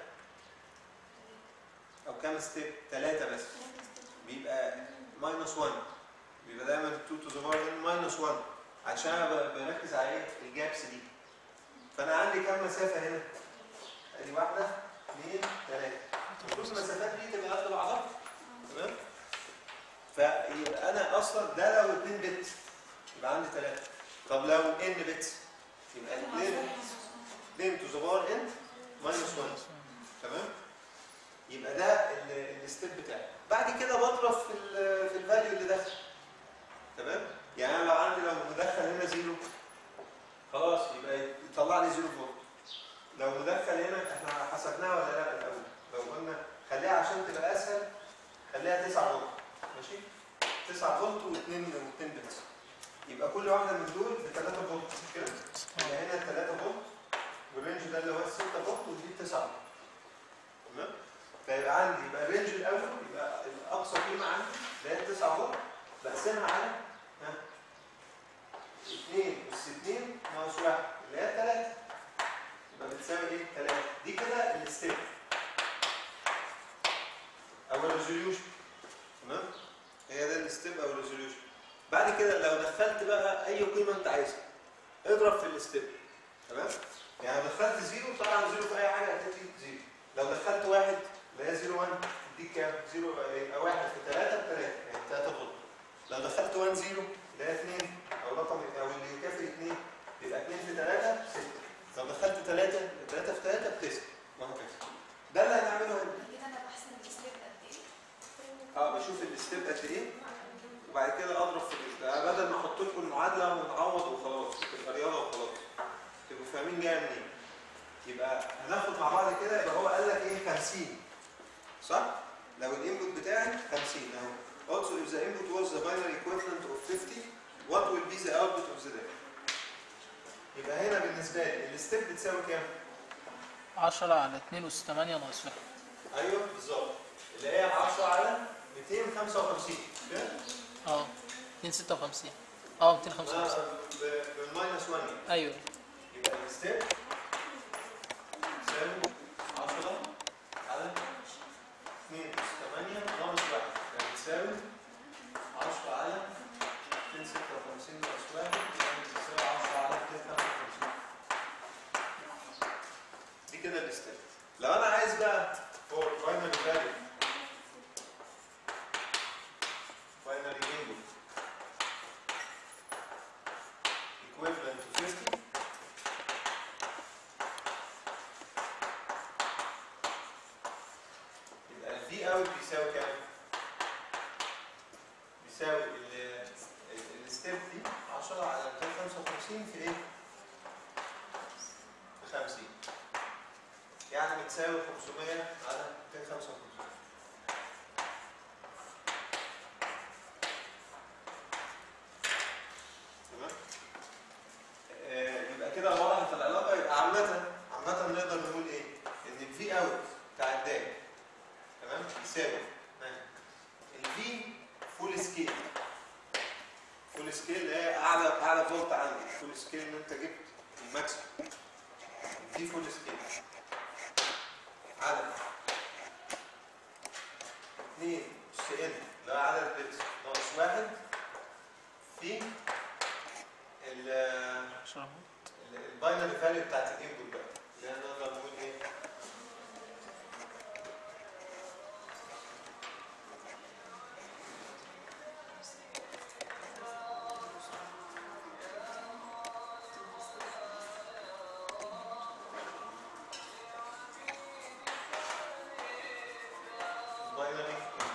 او كام ستيب ثلاثه بس بيبقى ماينس 1 بيبقى دايما 2 تو ذا باور ماينس 1 عشان انا ب- بركز على ايه الجابس دي فانا عندي كام مسافه هنا ادي واحده اثنين ثلاثه المفروض المسافات دي تبقى قد بعضها تمام فيبقى انا اصلا ده لو 2 بت يبقى عندي 3 طب لو ان بت يبقى 2 2 تو ذا باور ان ماينس 1 تمام يبقى ده ال- الستيب بتاعي بعد كده بضرب في ال في الفاليو اللي داخل تمام يعني انا لو عندي لو مدخل هنا زيرو خلاص يبقى يطلع لي زيرو فولت لو مدخل هنا احنا حسبناها ولا لا الاول لو قلنا خليها عشان تبقى اسهل خليها 9 فولت ماشي 9 فولت و2 و2 بت يبقى كل واحده من دول ب 3 فولت مش كده يبقى هنا 3 فولت والرينج ده اللي هو 6 فولت ودي 9 فولت تمام فيبقى عندي يبقى الرينج الاول يبقى اقصى قيمه عندي اللي هي 9 فولت بقسمها على ها 2 اس 2 ناقص 1 اللي هي 3 يبقى بتساوي ايه 3 دي كده الستيب او الريزوليوشن تمام هي ده الستيب او الريزوليوشن بعد كده لو دخلت بقى اي قيمه انت عايزها اضرب في الستيب تمام يعني لو دخلت زيرو طبعا زيرو في اي حاجه هتدي زيرو لو دخلت واحد اللي هي 0 1 تديك كام؟ 0 يبقى 1 في 3 ب 3 يعني 3 فولت لو دخلت 1 0 اللي هي 2 او رقم او اللي يكافئ 2 يبقى 2 في 3 ب 6 لو دخلت 3 3 في 3 ب 9 وهكذا ده اللي هنعمله هنا كده انا بحسب السليب قد ايه اه بشوف الستيب قد ايه وبعد كده اضرب في ال- ده بدل ما احط لكم المعادله ونعوض وخلاص تبقى رياضه وخلاص تبقوا فاهمين جايه منين يبقى هناخد مع بعض كده يبقى هو قال لك ايه 50 صح؟ لو الانبوت بتاعي 50 اهو Also if the input was the binary equivalent of 50 what will be the output of the data؟ يبقى هنا بالنسبه لي الستيب بتساوي كام؟ 10 على 2 أس 8 ناقص 1 ايوه بالظبط اللي هي 10 على 255 كده؟ اه 256 اه 255 آه، ب- بالماينس 1 يعني. ايوه يبقى الستيب تساوي 10 على 2 أس 8 ناقص 1 يعني تساوي 10 على 256 ناقص 1 يعني تساوي 10 على 255 دي كده الستيب لو انا عايز بقى فور فاينل فاليو فاينل input equivalent to 50 يبقى الفي اوت بيساوي كام؟ بيساوي ال- ال- الستيب دي 10 على 255 في ايه؟ في 50 يعني بتساوي 500 على 255 تمام؟ آه، يبقى كده وضحت العلاقه يبقى عامه عامه بتساوي الفي فول سكيل فول سكيل اللي هي اعلى اعلى فولت عندي فول سكيل ان انت جبت الماكسيمم الفي فول سكيل عدد 2 اس ان اللي هو عدد البيتس ناقص واحد في ال عشرة الباينري فاليو بتاعت الانبوت بقى اللي احنا نقدر نقول ايه باينري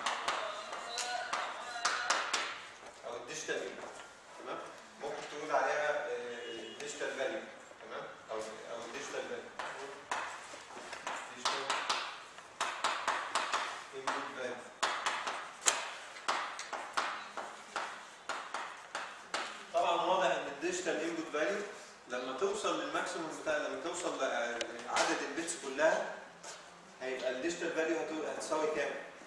او الديجيتال انبوت تمام ممكن تقول عليها ديجيتال فاليو تمام او او ديجيتال فاليو ديجيتال انبوت فاليو طبعا واضح ان الديجيتال انبوت فاليو لما توصل للماكسيموم بتاع لما توصل لعدد البيتس كلها هيبقى الديجيتال فاليو هتساوي كام؟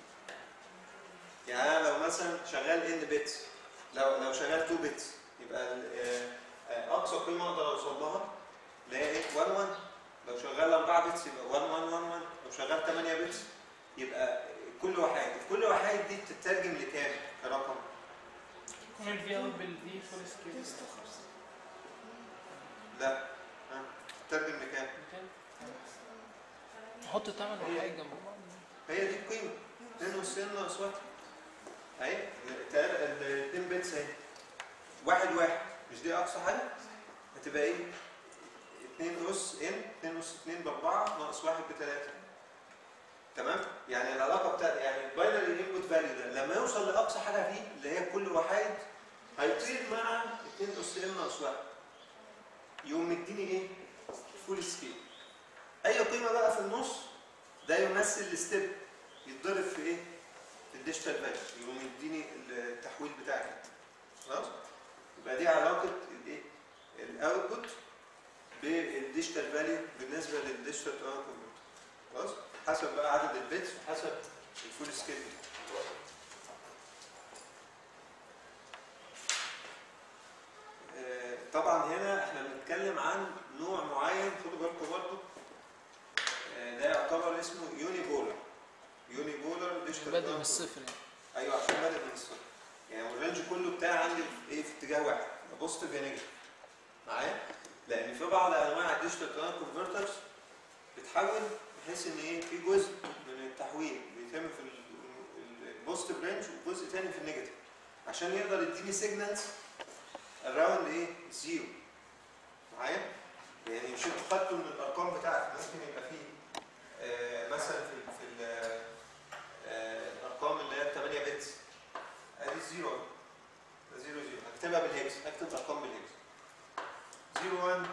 يعني انا لو مثلا شغال ان بيتس لو لو شغال 2 بيتس يبقى ال- آه، آه، اقصى قيمه اقدر اوصل لها اللي هي ايه 1 1 لو شغال 4 بيتس يبقى 1 1 1 1 لو شغال 8 بيتس يبقى كل وحيد كل وحيد دي بتترجم لكام كرقم يكون الفي اوت بالفي فول سكيل لا ها بتترجم لكام نحط تمن وحاجة جنب بعض هي دي القيمه 2 اس ان ناقص 1 اهي ال 2 بيتس اهي واحد واحد مش دي اقصى حاجه هتبقى ايه 2 اس ان 2 اس 2 ب 4 ناقص 1 ب 3 تمام يعني العلاقه بتاعت يعني الباينري انبوت فاليو ده لما يوصل لاقصى حاجه فيه اللي هي كل وحيد هيطير مع 2 اس ان ناقص 1 يقوم مديني ايه فول سكيل اي قيمه بقى في النص ده يمثل الستيب يتضرب في ايه في الديجيتال فاليو يقوم يديني التحويل بتاعي خلاص يبقى دي علاقه الايه الاوتبوت بالديجيتال فاليو بالنسبه للديجيتال اوتبوت خلاص حسب بقى عدد البيتس وحسب الفول سكيل آه، طبعا هنا احنا بنتكلم عن نوع معين خدوا بالكم برضه آه، ده يعتبر اسمه يوني بولر يوني بولر ديجيتال بادئ من output. الصفر يعني ايوه عشان بادئ من الصفر يعني الرينج كله بتاعي عندي في ايه في اتجاه واحد بوزيتيف يا نيجاتيف معايا لان في بعض انواع الديجيتال كلام كونفرترز بتحول بحيث ان ايه في جزء من التحويل بيتم في البوزيتيف رينج وجزء تاني في النيجاتيف عشان يقدر يديني سيجنالز اراوند ايه زيرو معايا يعني مش انتوا خدتوا من الارقام بتاعتك ممكن يبقى فيه آه مثلا في ال- في ال- آه الارقام اللي هي 8 بتس ادي زيرو ده زيرو زيرو هكتبها بالهكس هكتب ارقام بالهكس زيرو 1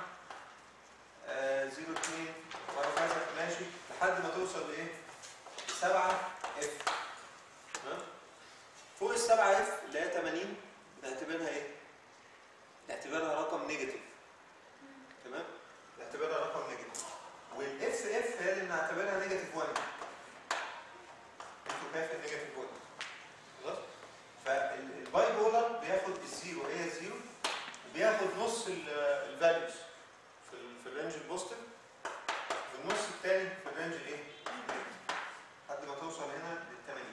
آه، زيرو 2 وهكذا ماشي لحد ما توصل لايه؟ 7 اف تمام؟ فوق ال 7 اف اللي هي 80 نعتبرها ايه؟ نعتبرها رقم نيجاتيف تمام؟ نعتبرها رقم نيجاتيف والاف اف هي اللي نعتبرها نيجاتيف 1 انتوا كيف النيجاتيف 1 خلاص؟ فالباي بولر بياخد الزيرو هي زيرو وبياخد نص الفاليوز في ال- في الرينج البوزيتيف والنص الثاني في الرينج الايه؟ لحد ما توصل هنا لل 80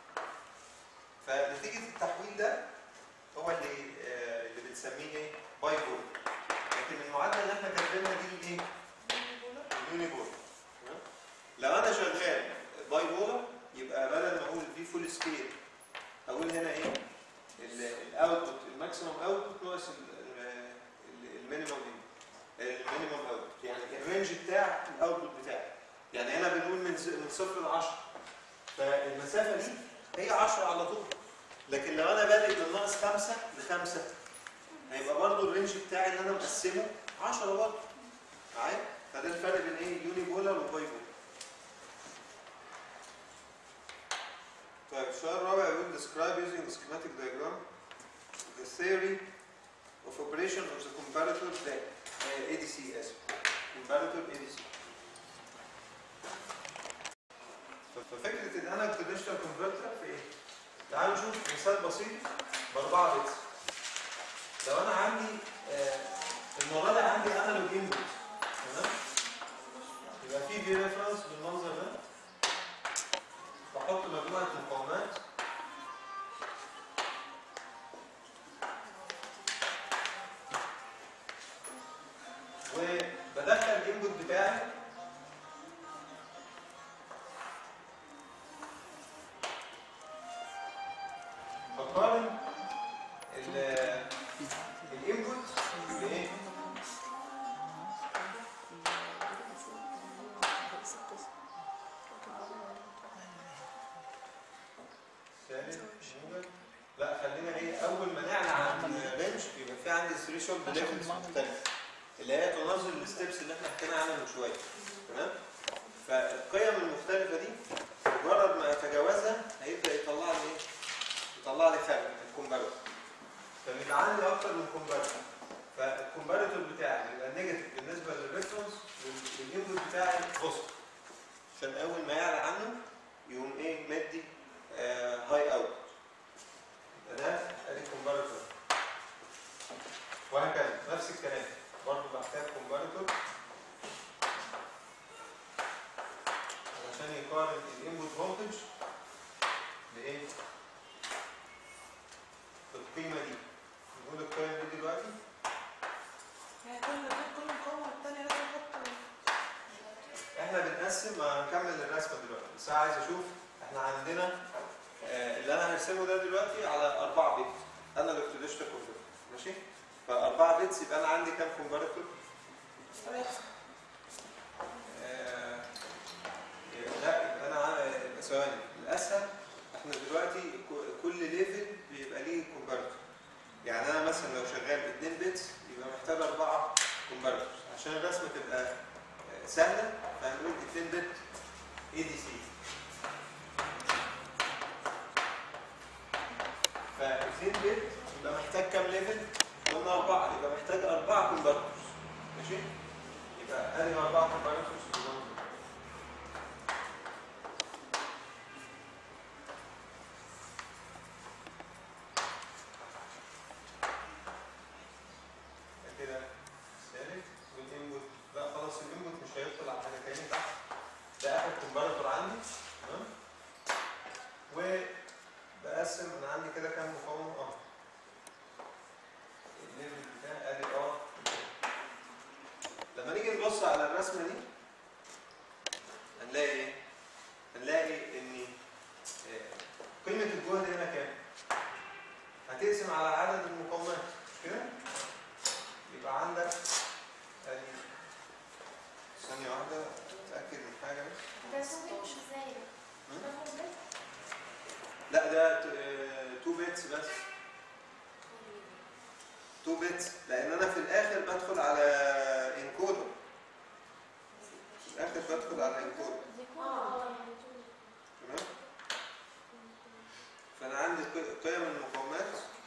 فنتيجه التحويل ده هو اللي آه، اللي بنسميه ايه؟ باي بولر لكن المعادله اللي احنا كاتبينها دي الايه؟ اليوني بولر تمام؟ لو انا شغال باي بولر يبقى بدل ما اقول في فول سكيل اقول هنا ايه الاوتبوت الماكسيمم اوتبوت ناقص المينيمم المينيمم اوتبوت يعني الرينج بتاع الاوتبوت بتاعي يعني هنا بنقول من ز- من صفر ل 10 فالمسافه دي هي 10 على طول لكن لو انا بادئ من ناقص 5 ل 5 هيبقى برضه الرينج بتاعي اللي انا مقسمه 10 برضه معايا فده الفرق بين ايه يوني بولر وباي بولر طيب السؤال الرابع يقول describe using schematic diagram the theory of operation of the comparator that uh, ADC اسف comparator ADC ف- ففكرة ان الانالوج تو ديجيتال كونفرتر في ايه؟ تعالوا نشوف مثال بسيط باربعه بيتس لو انا عندي آه، المره دي عندي انالوج انبوت تمام؟ يبقى في في ريفرنس بالمنظر ده بحط مجموعه مقاومات وبدخل الانبوت بتاعي بقارن ال- الانبوت بايه؟ ثالث موجب لا خلينا ايه اول ما نعلى عن رينج يبقى في عندي ثريشولد ليفلز مختلفه اللي هي تناظر الستبس اللي احنا حكينا عنها من شويه تمام فالقيم المختلفه دي مجرد ما اتجاوزها هيبدا يطلع لي ايه؟ يطلع لي فرق الكومباريتور فبيبقى عندي اكتر من كومباريتور فالكومباريتور بتاعي بيبقى نيجاتيف بالنسبه للريفرنس والانبوت بتاعي بوزيتيف عشان اول ما يعلى عنه يقوم ايه مدي هاي اوت يبقى ده ادي كومباريتور وهكذا نفس الكلام برضه بحتاج كومباريتور علشان يقارن الانبوت فولتج بايه؟ بالقيمه دي نقول القيم دي دلوقتي يعني كل كل مقاومة والتانية لازم احط احنا بنقسم هنكمل الرسمه دلوقتي بس انا عايز اشوف احنا عندنا آه، اللي انا هرسمه ده دلوقتي على 4 بت انا اللي كنت ديجيتال كونفرتر ماشي ف4 بيتس يبقى انا عندي كام كونفرتور آه، لا يبقى انا ع- يبقى ثواني الاسهل احنا دلوقتي ك- كل ليفل بيبقى ليه كونفرتر يعني انا مثلا لو شغال 2 بيتس يبقى محتاج 4 كونفرتر عشان الرسمه تبقى آه، سهله فهنقول 2 بت اي دي سي ف 2 بت يبقى محتاج كام ليفل؟ قلنا 4 يبقى محتاج 4 كونفرترز ماشي؟ يبقى ادي 4 كونفرترز كده ثالث والانبوت لا خلاص الانبوت مش هيدخل على حاجه تاني تحت ده اخر كومباريتور عندي تمام وبقسم انا عندي كده كام مقاومه اه الليفل بتاعي ادي اه لما نيجي نبص على الرسمه دي هنلاقي ايه؟ هنلاقي ان آه، قيمه الجهد هنا كام؟ هتقسم على عدد المقاومات مش كده؟ يبقى عندك ادي ثانية واحدة اتأكد من حاجة بس ده سوبر مش ازاي هم؟ ده كومبليت لا ده 2 بيتس بس 2 بيتس لأن أنا في الآخر بدخل على انكودر في الآخر بدخل على انكودر اه تمام فأنا عندي قي- قيم المقاومات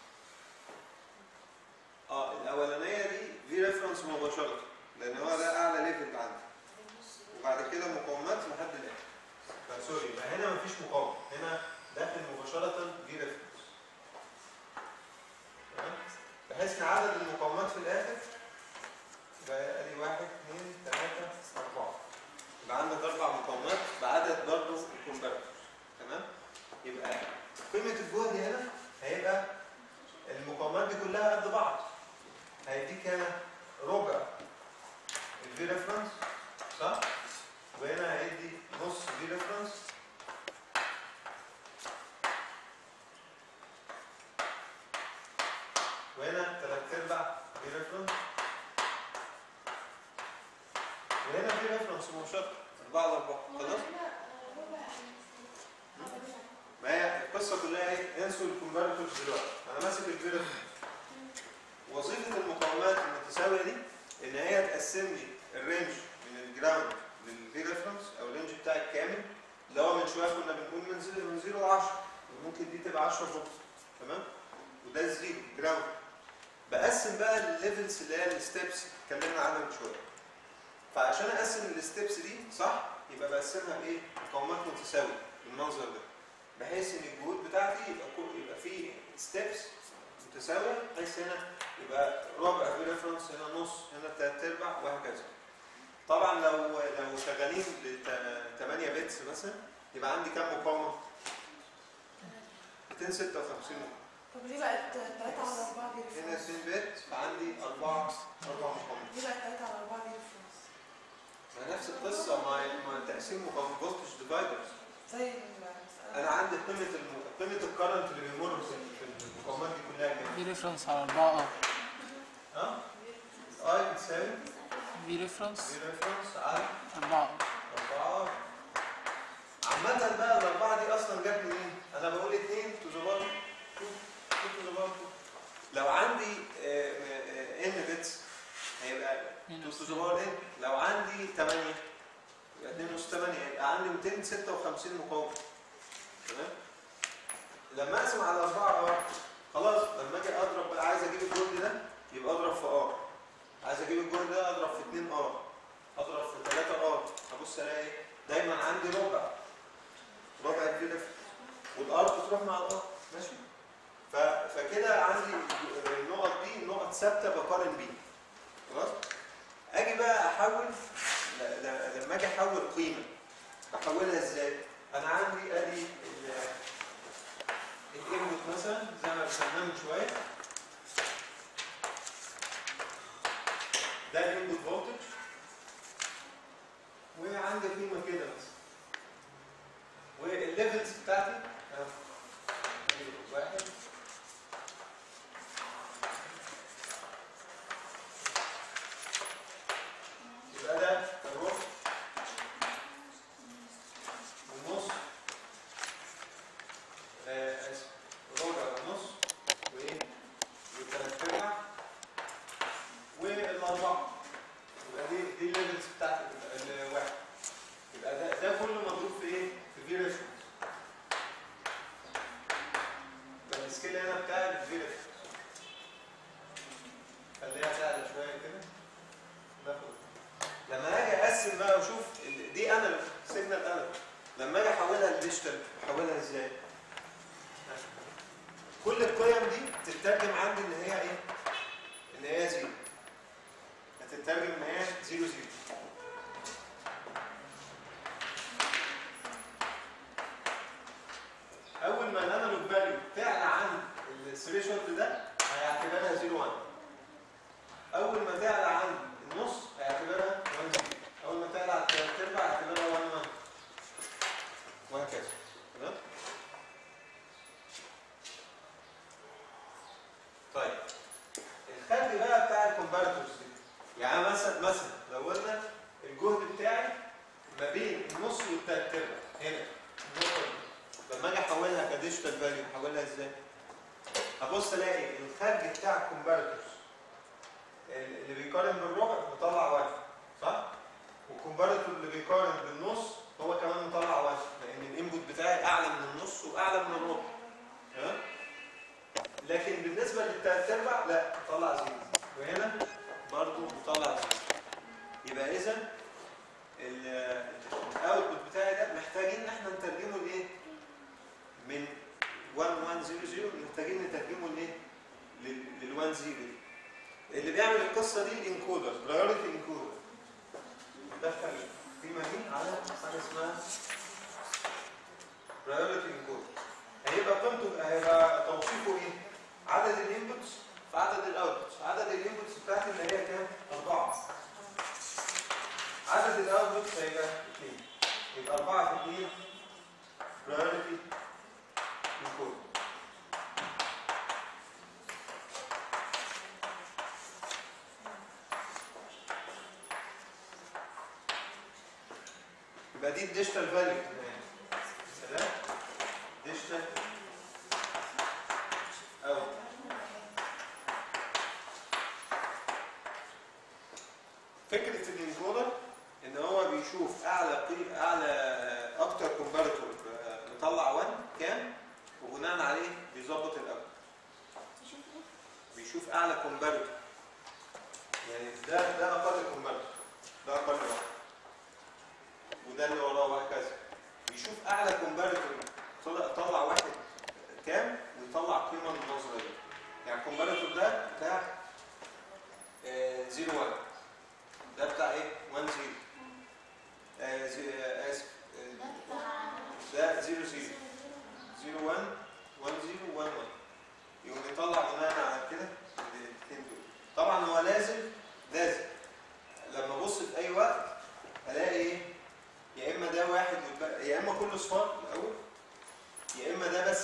اه الأولانية دي في ريفرنس مباشرة لأن هو ده أعلى ليفل عندي وبعد كده مقاومات لحد الآخر فسوري يبقى هنا مفيش مقاومة هنا داخل مباشرة في ريفرنس تمام بحيث ان عدد المقاومات في الآخر يبقى ادي واحد اثنين ثلاثة أربعة يبقى عندك أربع مقاومات بعدد برضه الكونفرتر تمام يبقى قيمة الجهد هنا هيبقى المقاومات دي كلها قد بعض هيديك هنا ربع الفي ريفرنس صح؟ وهنا هيدي نص في ريفرنس وهنا تلات ارباع في ريفرنس وهنا في ريفرنس مباشرة أربعة على أربعة خلاص؟ ما هي القصة كلها ايه؟ انسوا الكونفرترز دلوقتي أنا ماسك الفي ريفرنس وظيفة المقاومات المتساوية دي إن هي تقسم لي الرينج من الجراوند للفي ريفرنس أو الرينج بتاعي الكامل اللي هو من شوية كنا بنقول من زيرو من زيرو ل 10 وممكن دي تبقى 10 فوق تمام؟ وده الزيرو جراوند بقسم بقى الليفلز اللي هي الستبس اتكلمنا عنها من شوية فعشان اقسم الستبس دي صح يبقى بقسمها بايه؟ مقاومات متساوية بالمنظر ده بحيث ان الجهود بتاعتي يبقى كل- يبقى في ستيبس متساويه بحيث هنا يبقى ربع في ريفرنس هنا نص هنا تلات ارباع وهكذا طبعا لو لو شغالين ل 8 بيتس مثلا يبقى عندي كام مقاومه 256 مقاومه طب ليه بقت 3 على 4 دي هنا ريفرنس؟ 2 بت فعندي 4 4 مقاومات ليه بقت 3 على 4 دي ريفرنس؟ ما نفس القصه مع مع تقسيم مقاومه فولتج ديفايدرز زي المسألة انا عندي قيمه الم... قيمه الكرنت اللي بيمر في في المقاومات دي كلها كام؟ في ريفرنس على 4 ار ها؟ اي بتساوي في ريفرنس في ريفرنس على 4 ار 4 عامة بقى الأربعة دي أصلا جت منين؟ أنا بقول 2 تو ذا باور 2 2 تو ذا باور 2 لو عندي ان بيتس هيبقى 2 تو ذا باور ان لو عندي 8 يبقى 2 نص 8 يبقى عندي 256 مقاومة تمام؟ لما أقسم على 4 ار خلاص لما أجي أضرب بقى عايز أجيب الجهد ده يبقى أضرب في ار عايز أجيب الجهد ده أضرب في 2 ار أضرب في 3 ار هبص ألاقي دايما عندي ربع ربع الفي والار بتروح مع الار ماشي ف... فكده عندي النقط دي نقط ثابته بقارن بيها خلاص اجي بقى احول ل... ل... لما اجي احول قيمه احولها ازاي انا عندي ادي ال... الانبوت مثلا زي ما رسمناه من شويه ده الانبوت فولتج وعندي قيمه كده مثلا والليفلز بتاعتي أهو. واحد يبقى ده الربع ونص آه، اسف ربع ونص وايه وثلاث ارباع والاربعه يبقى دي دي الليفلز بتاعت الواحد يبقى ده ده كله مضروب في ايه؟ في في ريفرنس يبقى السكيل هنا بتاع الفي ريفرنس خليها سهله شويه كده ناخد لما اجي اقسم بقى واشوف ال- دي انالوج سيجنال انالوج لما اجي احولها لديجيتال احولها ازاي؟ كل القيم دي تترجم عندي ان هي ايه؟ ان هي زيرو هتترجم ان هي زيرو زيرو اول ما الانالوج فاليو تعلى عن الثريشولد ده هيعتبرها 0 1 اول ما تعلى عن النص هيعتبرها 1 0 اول ما تعلى على الثلاث ارباع هيعتبرها 1 1 وهكذا تمام طيب الخارج بقى بتاع الكومبارتورز دي يعني مثلا مثلا لو قلنا الجهد بتاعي ما بين النص والثلاث ارباع هنا النقطه دي لما اجي احولها كديجيتال فاليو احولها ازاي؟ هبص الاقي الخارج بتاع الكومبارتورز اللي بيقارن بالربع مطلع واحد صح؟ والكومبارتور اللي بيقارن بالنص هو كمان مطلع واحد لان الانبوت بتاعي اعلى من النص واعلى من الربع تمام؟ لكن بالنسبه للثلاث ارباع لا مطلع زيرو وهنا برضه مطلع زيرو يبقى اذا الاوتبوت بتاعي ده محتاجين ان احنا نترجمه لايه؟ من 1100 محتاجين نترجمه لايه؟ لل 10 دي. اللي بيعمل القصه دي الانكودر برايورتي انكودر دخل القيمه دي على حاجه اسمها برايورتي انكودر هيبقى قيمته هيبقى توصيفه ايه؟ عدد الانبوتس في عدد الاوتبوتس عدد الانبوتس بتاعتي اللي هي كام؟ أربعة عدد الاوتبوتس هيبقى 2 يبقى 4 في 2 برايورتي انكودر يبقى دي الديجيتال فاليو سلام ديجيتال او فكره الانكودر ان هو بيشوف اعلى قي... اعلى اكتر كومبارتور مطلع 1 كام وبناء عليه بيظبط الاول بيشوف اعلى كومبارتور يعني ده ده اقل كومبارتور ده اقل واحد وده اللي وراه وهكذا بيشوف اعلى كومبارتور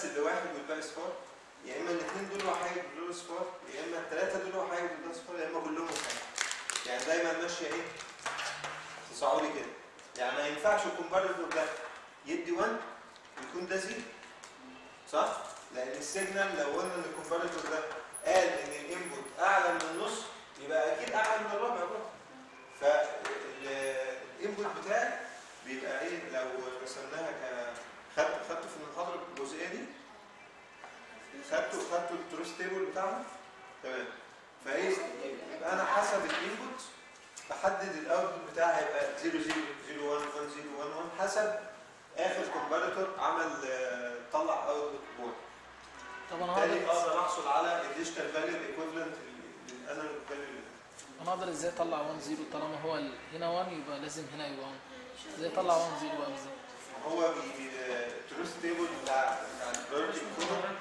بس اللي واحد والباقي صفار يا اما الاثنين دول وحيد ودول صفار يا اما الثلاثه دول وحيد ودول صفار يا اما كلهم وحيد يعني دايما ماشيه ايه تصاعدي كده يعني ما ينفعش الكومباريتور ده يدي 1 ويكون ده زيرو صح؟ لان السيجنال لو قلنا ان الكومباريتور ده قال ان الانبوت اعلى من النص يبقى اكيد اعلى من الربع برضه فالانبوت بتاعي بيبقى ايه لو رسمناها ك خدت خدته في المحاضره الجزئيه دي خدته خدته التروس تيبل بتاعنا تمام فايه يبقى انا حسب الانبوت بحدد الاوتبوت بتاعي هيبقى 0 0 0 1 1 0 1 1 حسب اخر كومباريتور عمل آه، طلع اوتبوت بورد طب انا بالتالي هقدر اقدر احصل على الديجيتال فاليو ايكويفالنت للانالوج فاليو انا هقدر ازاي اطلع 1 0 طالما هو ال- هنا 1 يبقى لازم هنا يبقى 1 ازاي اطلع 1 0 بقى بالظبط هو التروس تيبل بتاع بتاع البرج كله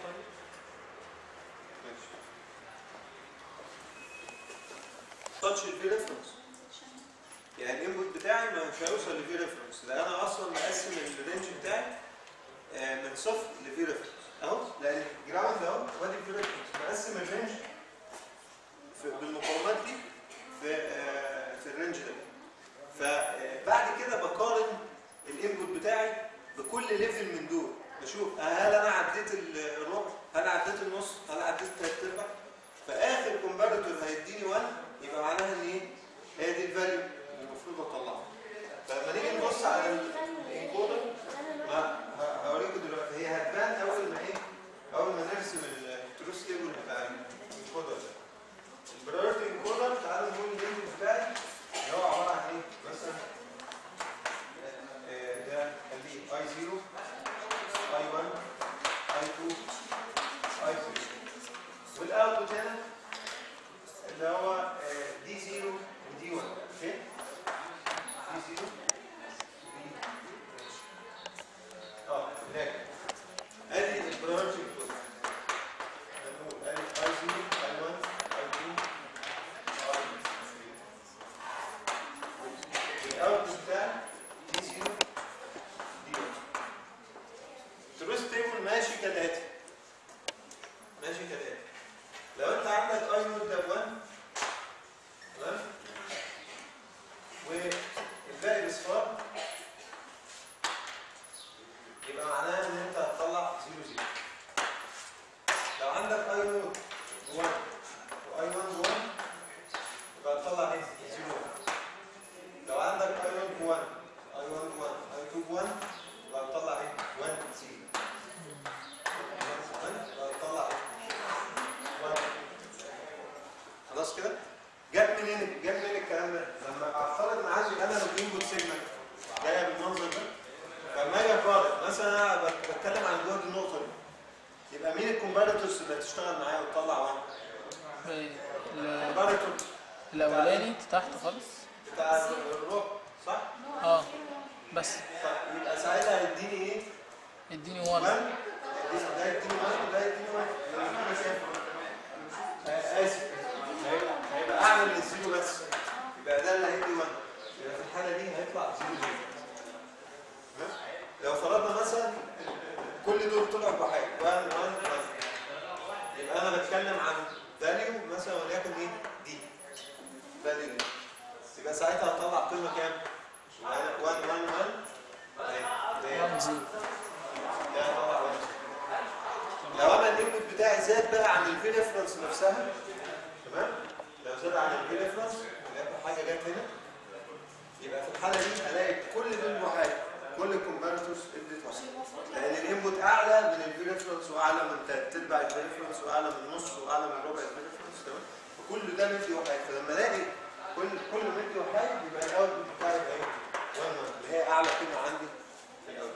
تاتش الفي ريفرنس يعني الانبوت بتاعي ما مش هيوصل لفي ريفرنس لان انا اصلا مقسم الرينج بتاعي آه، من صفر لفي ريفرنس اهو لان الجراوند اهو وادي الفي ريفرنس مقسم الرينج في- بالمقاومات دي في آه، في الرينج ده فبعد كده بقارن الانبوت بتاعي بكل ليفل من دول بشوف هل انا عديت الربع هل عديت النص هل عديت ثلاث ارباع فاخر كومباريتور هيديني 1 يبقى معناها ان ايه هي دي الفاليو اللي المفروض اطلعها فلما نيجي نبص على الانكودر ما ه- هوريكم دلوقتي هي هتبان اول ما ايه اول ما نرسم التروس تيبل بتاع الانكودر ده البرايورتي انكودر تعالوا نقول الانبوت بتاعي اللي هو عباره عن ايه مثلا آه، ده خليه اي 0 اي 1 اي 2 اي 3 والاوتبوت هنا اللي هو دي 0 ودي 1 اوكي دي 0 اه هناك ادي البرايورتي انكودر هنقول ادي اي 0 اي 1 اي 2 اي 3 الاوتبوت بتاعي دي 0 دي 1 التروس تيبل ماشي كالاتي ماشي كالاتي لو انت عندك اي نوت ده 1 تمام والباقي بصفار يبقى معناها ان انت هتطلع 0 0 لو عندك اي نوت 1 واي 1 1 يبقى هتطلع ايه 0 1 لو عندك اي 1 1 اي 1 1 اي 2 1 يبقى هتطلع ايه 1 0 هتطلع ايه 1 خلاص كده جاب منين جاب منين الكلام ده لما افترض ان عندي انا الانبوت سيجنال جايه بالمنظر ده فلما اجي اقارن مثلا انا بت- بتكلم عن جهد النقطه دي يبقى مين الكومباريتورز اللي هتشتغل معايا وتطلع 1 ال- الكومباريتور الاولاني تحت خالص بتاع الربع صح؟ اه بس طيب يبقى ساعتها هيديني ايه؟ اديني 1 1 ده يديني 1 وده يديني 1 يديني صفر. آه، اسف هيبقى هيبقى اعلى من الزيرو بس يبقى ده اللي هيدي 1 يبقى في الحاله دي هيطلع زيرو زيرو تمام؟ لو فرضنا مثلا كل دول طلعوا بحاجه 1 1 1 يبقى انا بتكلم عن فاليو مثلا وليكن ايه دي فاليو دي يبقى ساعتها هطلع قيمه كام؟ 1 1 1 1 1 0 ده هطلع 1 لو انا الانبوت بتاعي زاد بقى عن الفي ريفرنس نفسها تمام لو زاد عن الفي ريفرنس وليكن حاجه جت هنا يبقى في الحاله دي هلاقي كل دول وحاجه كل الكومباريتورز ادت واحد لان الانبوت اعلى من الفي ريفرنس واعلى من تلات ارباع الفي ريفرنس واعلى من نص واعلى من ربع الفي ريفرنس تمام فكل ده مدي وحاجه فلما الاقي كل كل مدي وحاجه يبقى الاوتبوت بتاعي يبقى ايه؟ 1 اللي هي اعلى قيمه عندي في الاوتبوت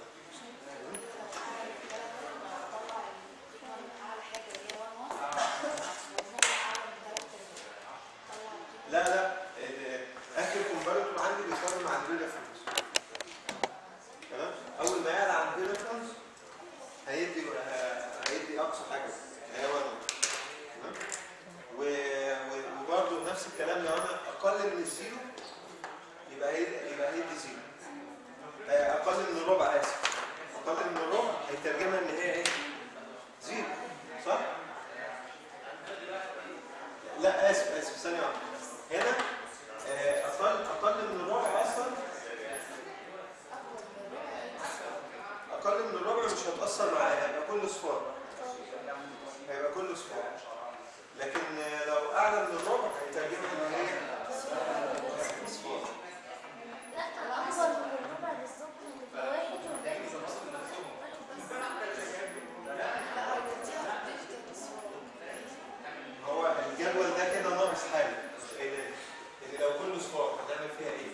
لا لا ال- اخر كومباريتور عندي بيقارن مع الفي ريفرنس تمام اول ما يعلى عن الفي ريفرنس هيدي هيدي اقصى حاجه هي 1 تمام و- و- وبرضه نفس الكلام لو انا اقل من الزيرو يبقى هيدي يبقى هيدي زيرو آه، اقل من الربع اسف اقل من الربع هيترجمها ان هي ايه اسف ثانيه واحده هنا آه، اقل اقل من الربع اصلا اقل من الربع مش هتاثر معايا هيبقى كله صفار هيبقى كله صفار لكن آه، لو اعلى من الربع هيترجمها ان هي صفار لا اكبر من الربع بالظبط هتبقى واحد والباقي هو الجدول ده كده ناقص حاجه ان ان لو كله صفار هتعمل فيها ايه؟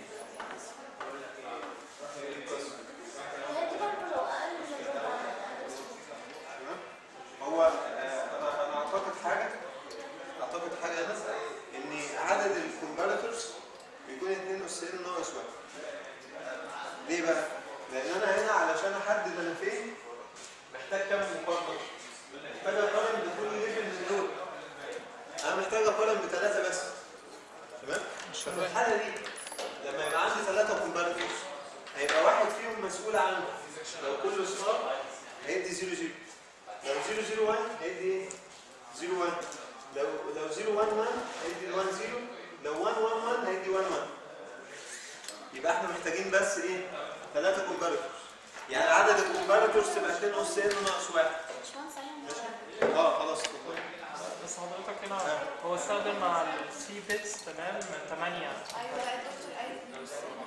إيه القصة؟ وهي دي برضه لو اقل من الربع تمام؟ هو آه، انا انا اعتقد حاجه اعتقد حاجه انا ان عدد الكومباراتورز بيكون 2 اس ان ناقص 1 ليه بقى؟ لان انا هنا علشان احدد انا فين محتاج كام مقارنه؟ محتاج اقارن بكل ليفل من دول انا محتاج اقارن بثلاثه بس تمام؟ مش ففي فاهم الحاله دي لما يبقى عندي ثلاثه كومباراتورز هيبقى واحد فيهم مسؤول عنه لو كله صفار هيدي 0 0 لو 0 0 1 هيدي ايه؟ 0 1 لو لو 0 1 1 هيدي 1 0 لو 1 1 1 هيدي 1 1 يبقى احنا محتاجين بس ايه؟ ثلاثة كومباراتورز يعني عدد الكومباراتورز تبقى 2 اس ان ناقص 1 باشمهندس عليهم اه خلاص اتفضل. بس حضرتك هنا هو استخدم مع السي بيتس تمام من 8 ايوه لا الدكتور قال نص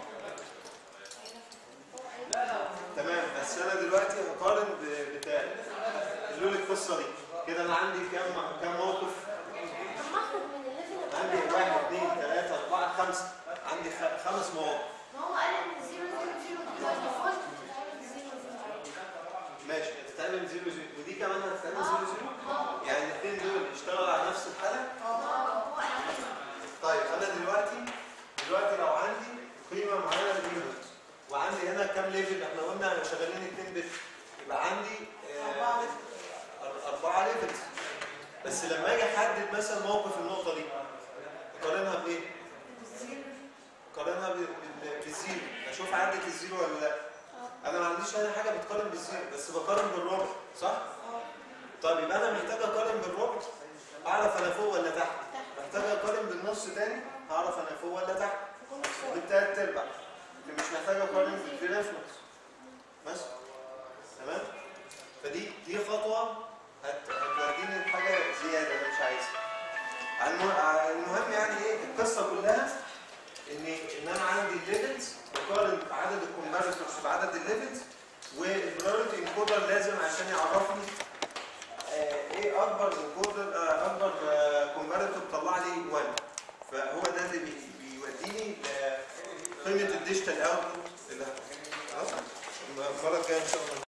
تمام بس انا دلوقتي هقارن ب- بتاع حلول القصه دي كده انا عندي كام كام موقف طب ما اخرج من الليفل عندي الأول. واحد اثنين ثلاثة أربعة خمسة عندي خ- خمس مواقف ما هو قال ان 0 0 0 باي ديفولت بتتعمل 0 0 ماشي هتتعمل زيرو زيرو ودي كمان هتتعمل زيرو زيرو يعني الاثنين دول يشتغلوا على نفس الحالة طيب انا دلوقتي دلوقتي لو عندي قيمة معينة لليونت وعندي هنا كام ليفل احنا قلنا شغالين 2 بت يبقى عندي آه، أر- أربعة ليفلز بس لما اجي احدد مثلا موقف النقطة دي اقارنها بايه؟ اقارنها ب- بال- بالزيرو اشوف عدت الزيرو ولا لا انا ما عنديش هنا حاجة بتقارن بالزيرو بس بقارن بالربع صح؟ طيب يبقى انا محتاج اقارن بالربع اعرف انا فوق ولا تحت محتاج اقارن بالنص تاني هعرف انا فوق ولا تحت بالتلات ارباع اللي مش محتاج اقارن بالريفرنس بس تمام فدي دي خطوه هت- هتوديني لحاجه زياده انا مش عايزها على الم- على المهم يعني ايه القصه كلها ان ان انا عندي الليفلز بقارن عدد الكومباريتورز بعدد الليفلز والبرايورتي انكودر لازم عشان يعرفني آه، ايه اكبر انكودر آه، اكبر كومباريتور طلع لي 1 فهو ده اللي بي- بيوديني لقيمه الديجيتال اوتبوت اللي خلاص المره الجايه ان شاء الله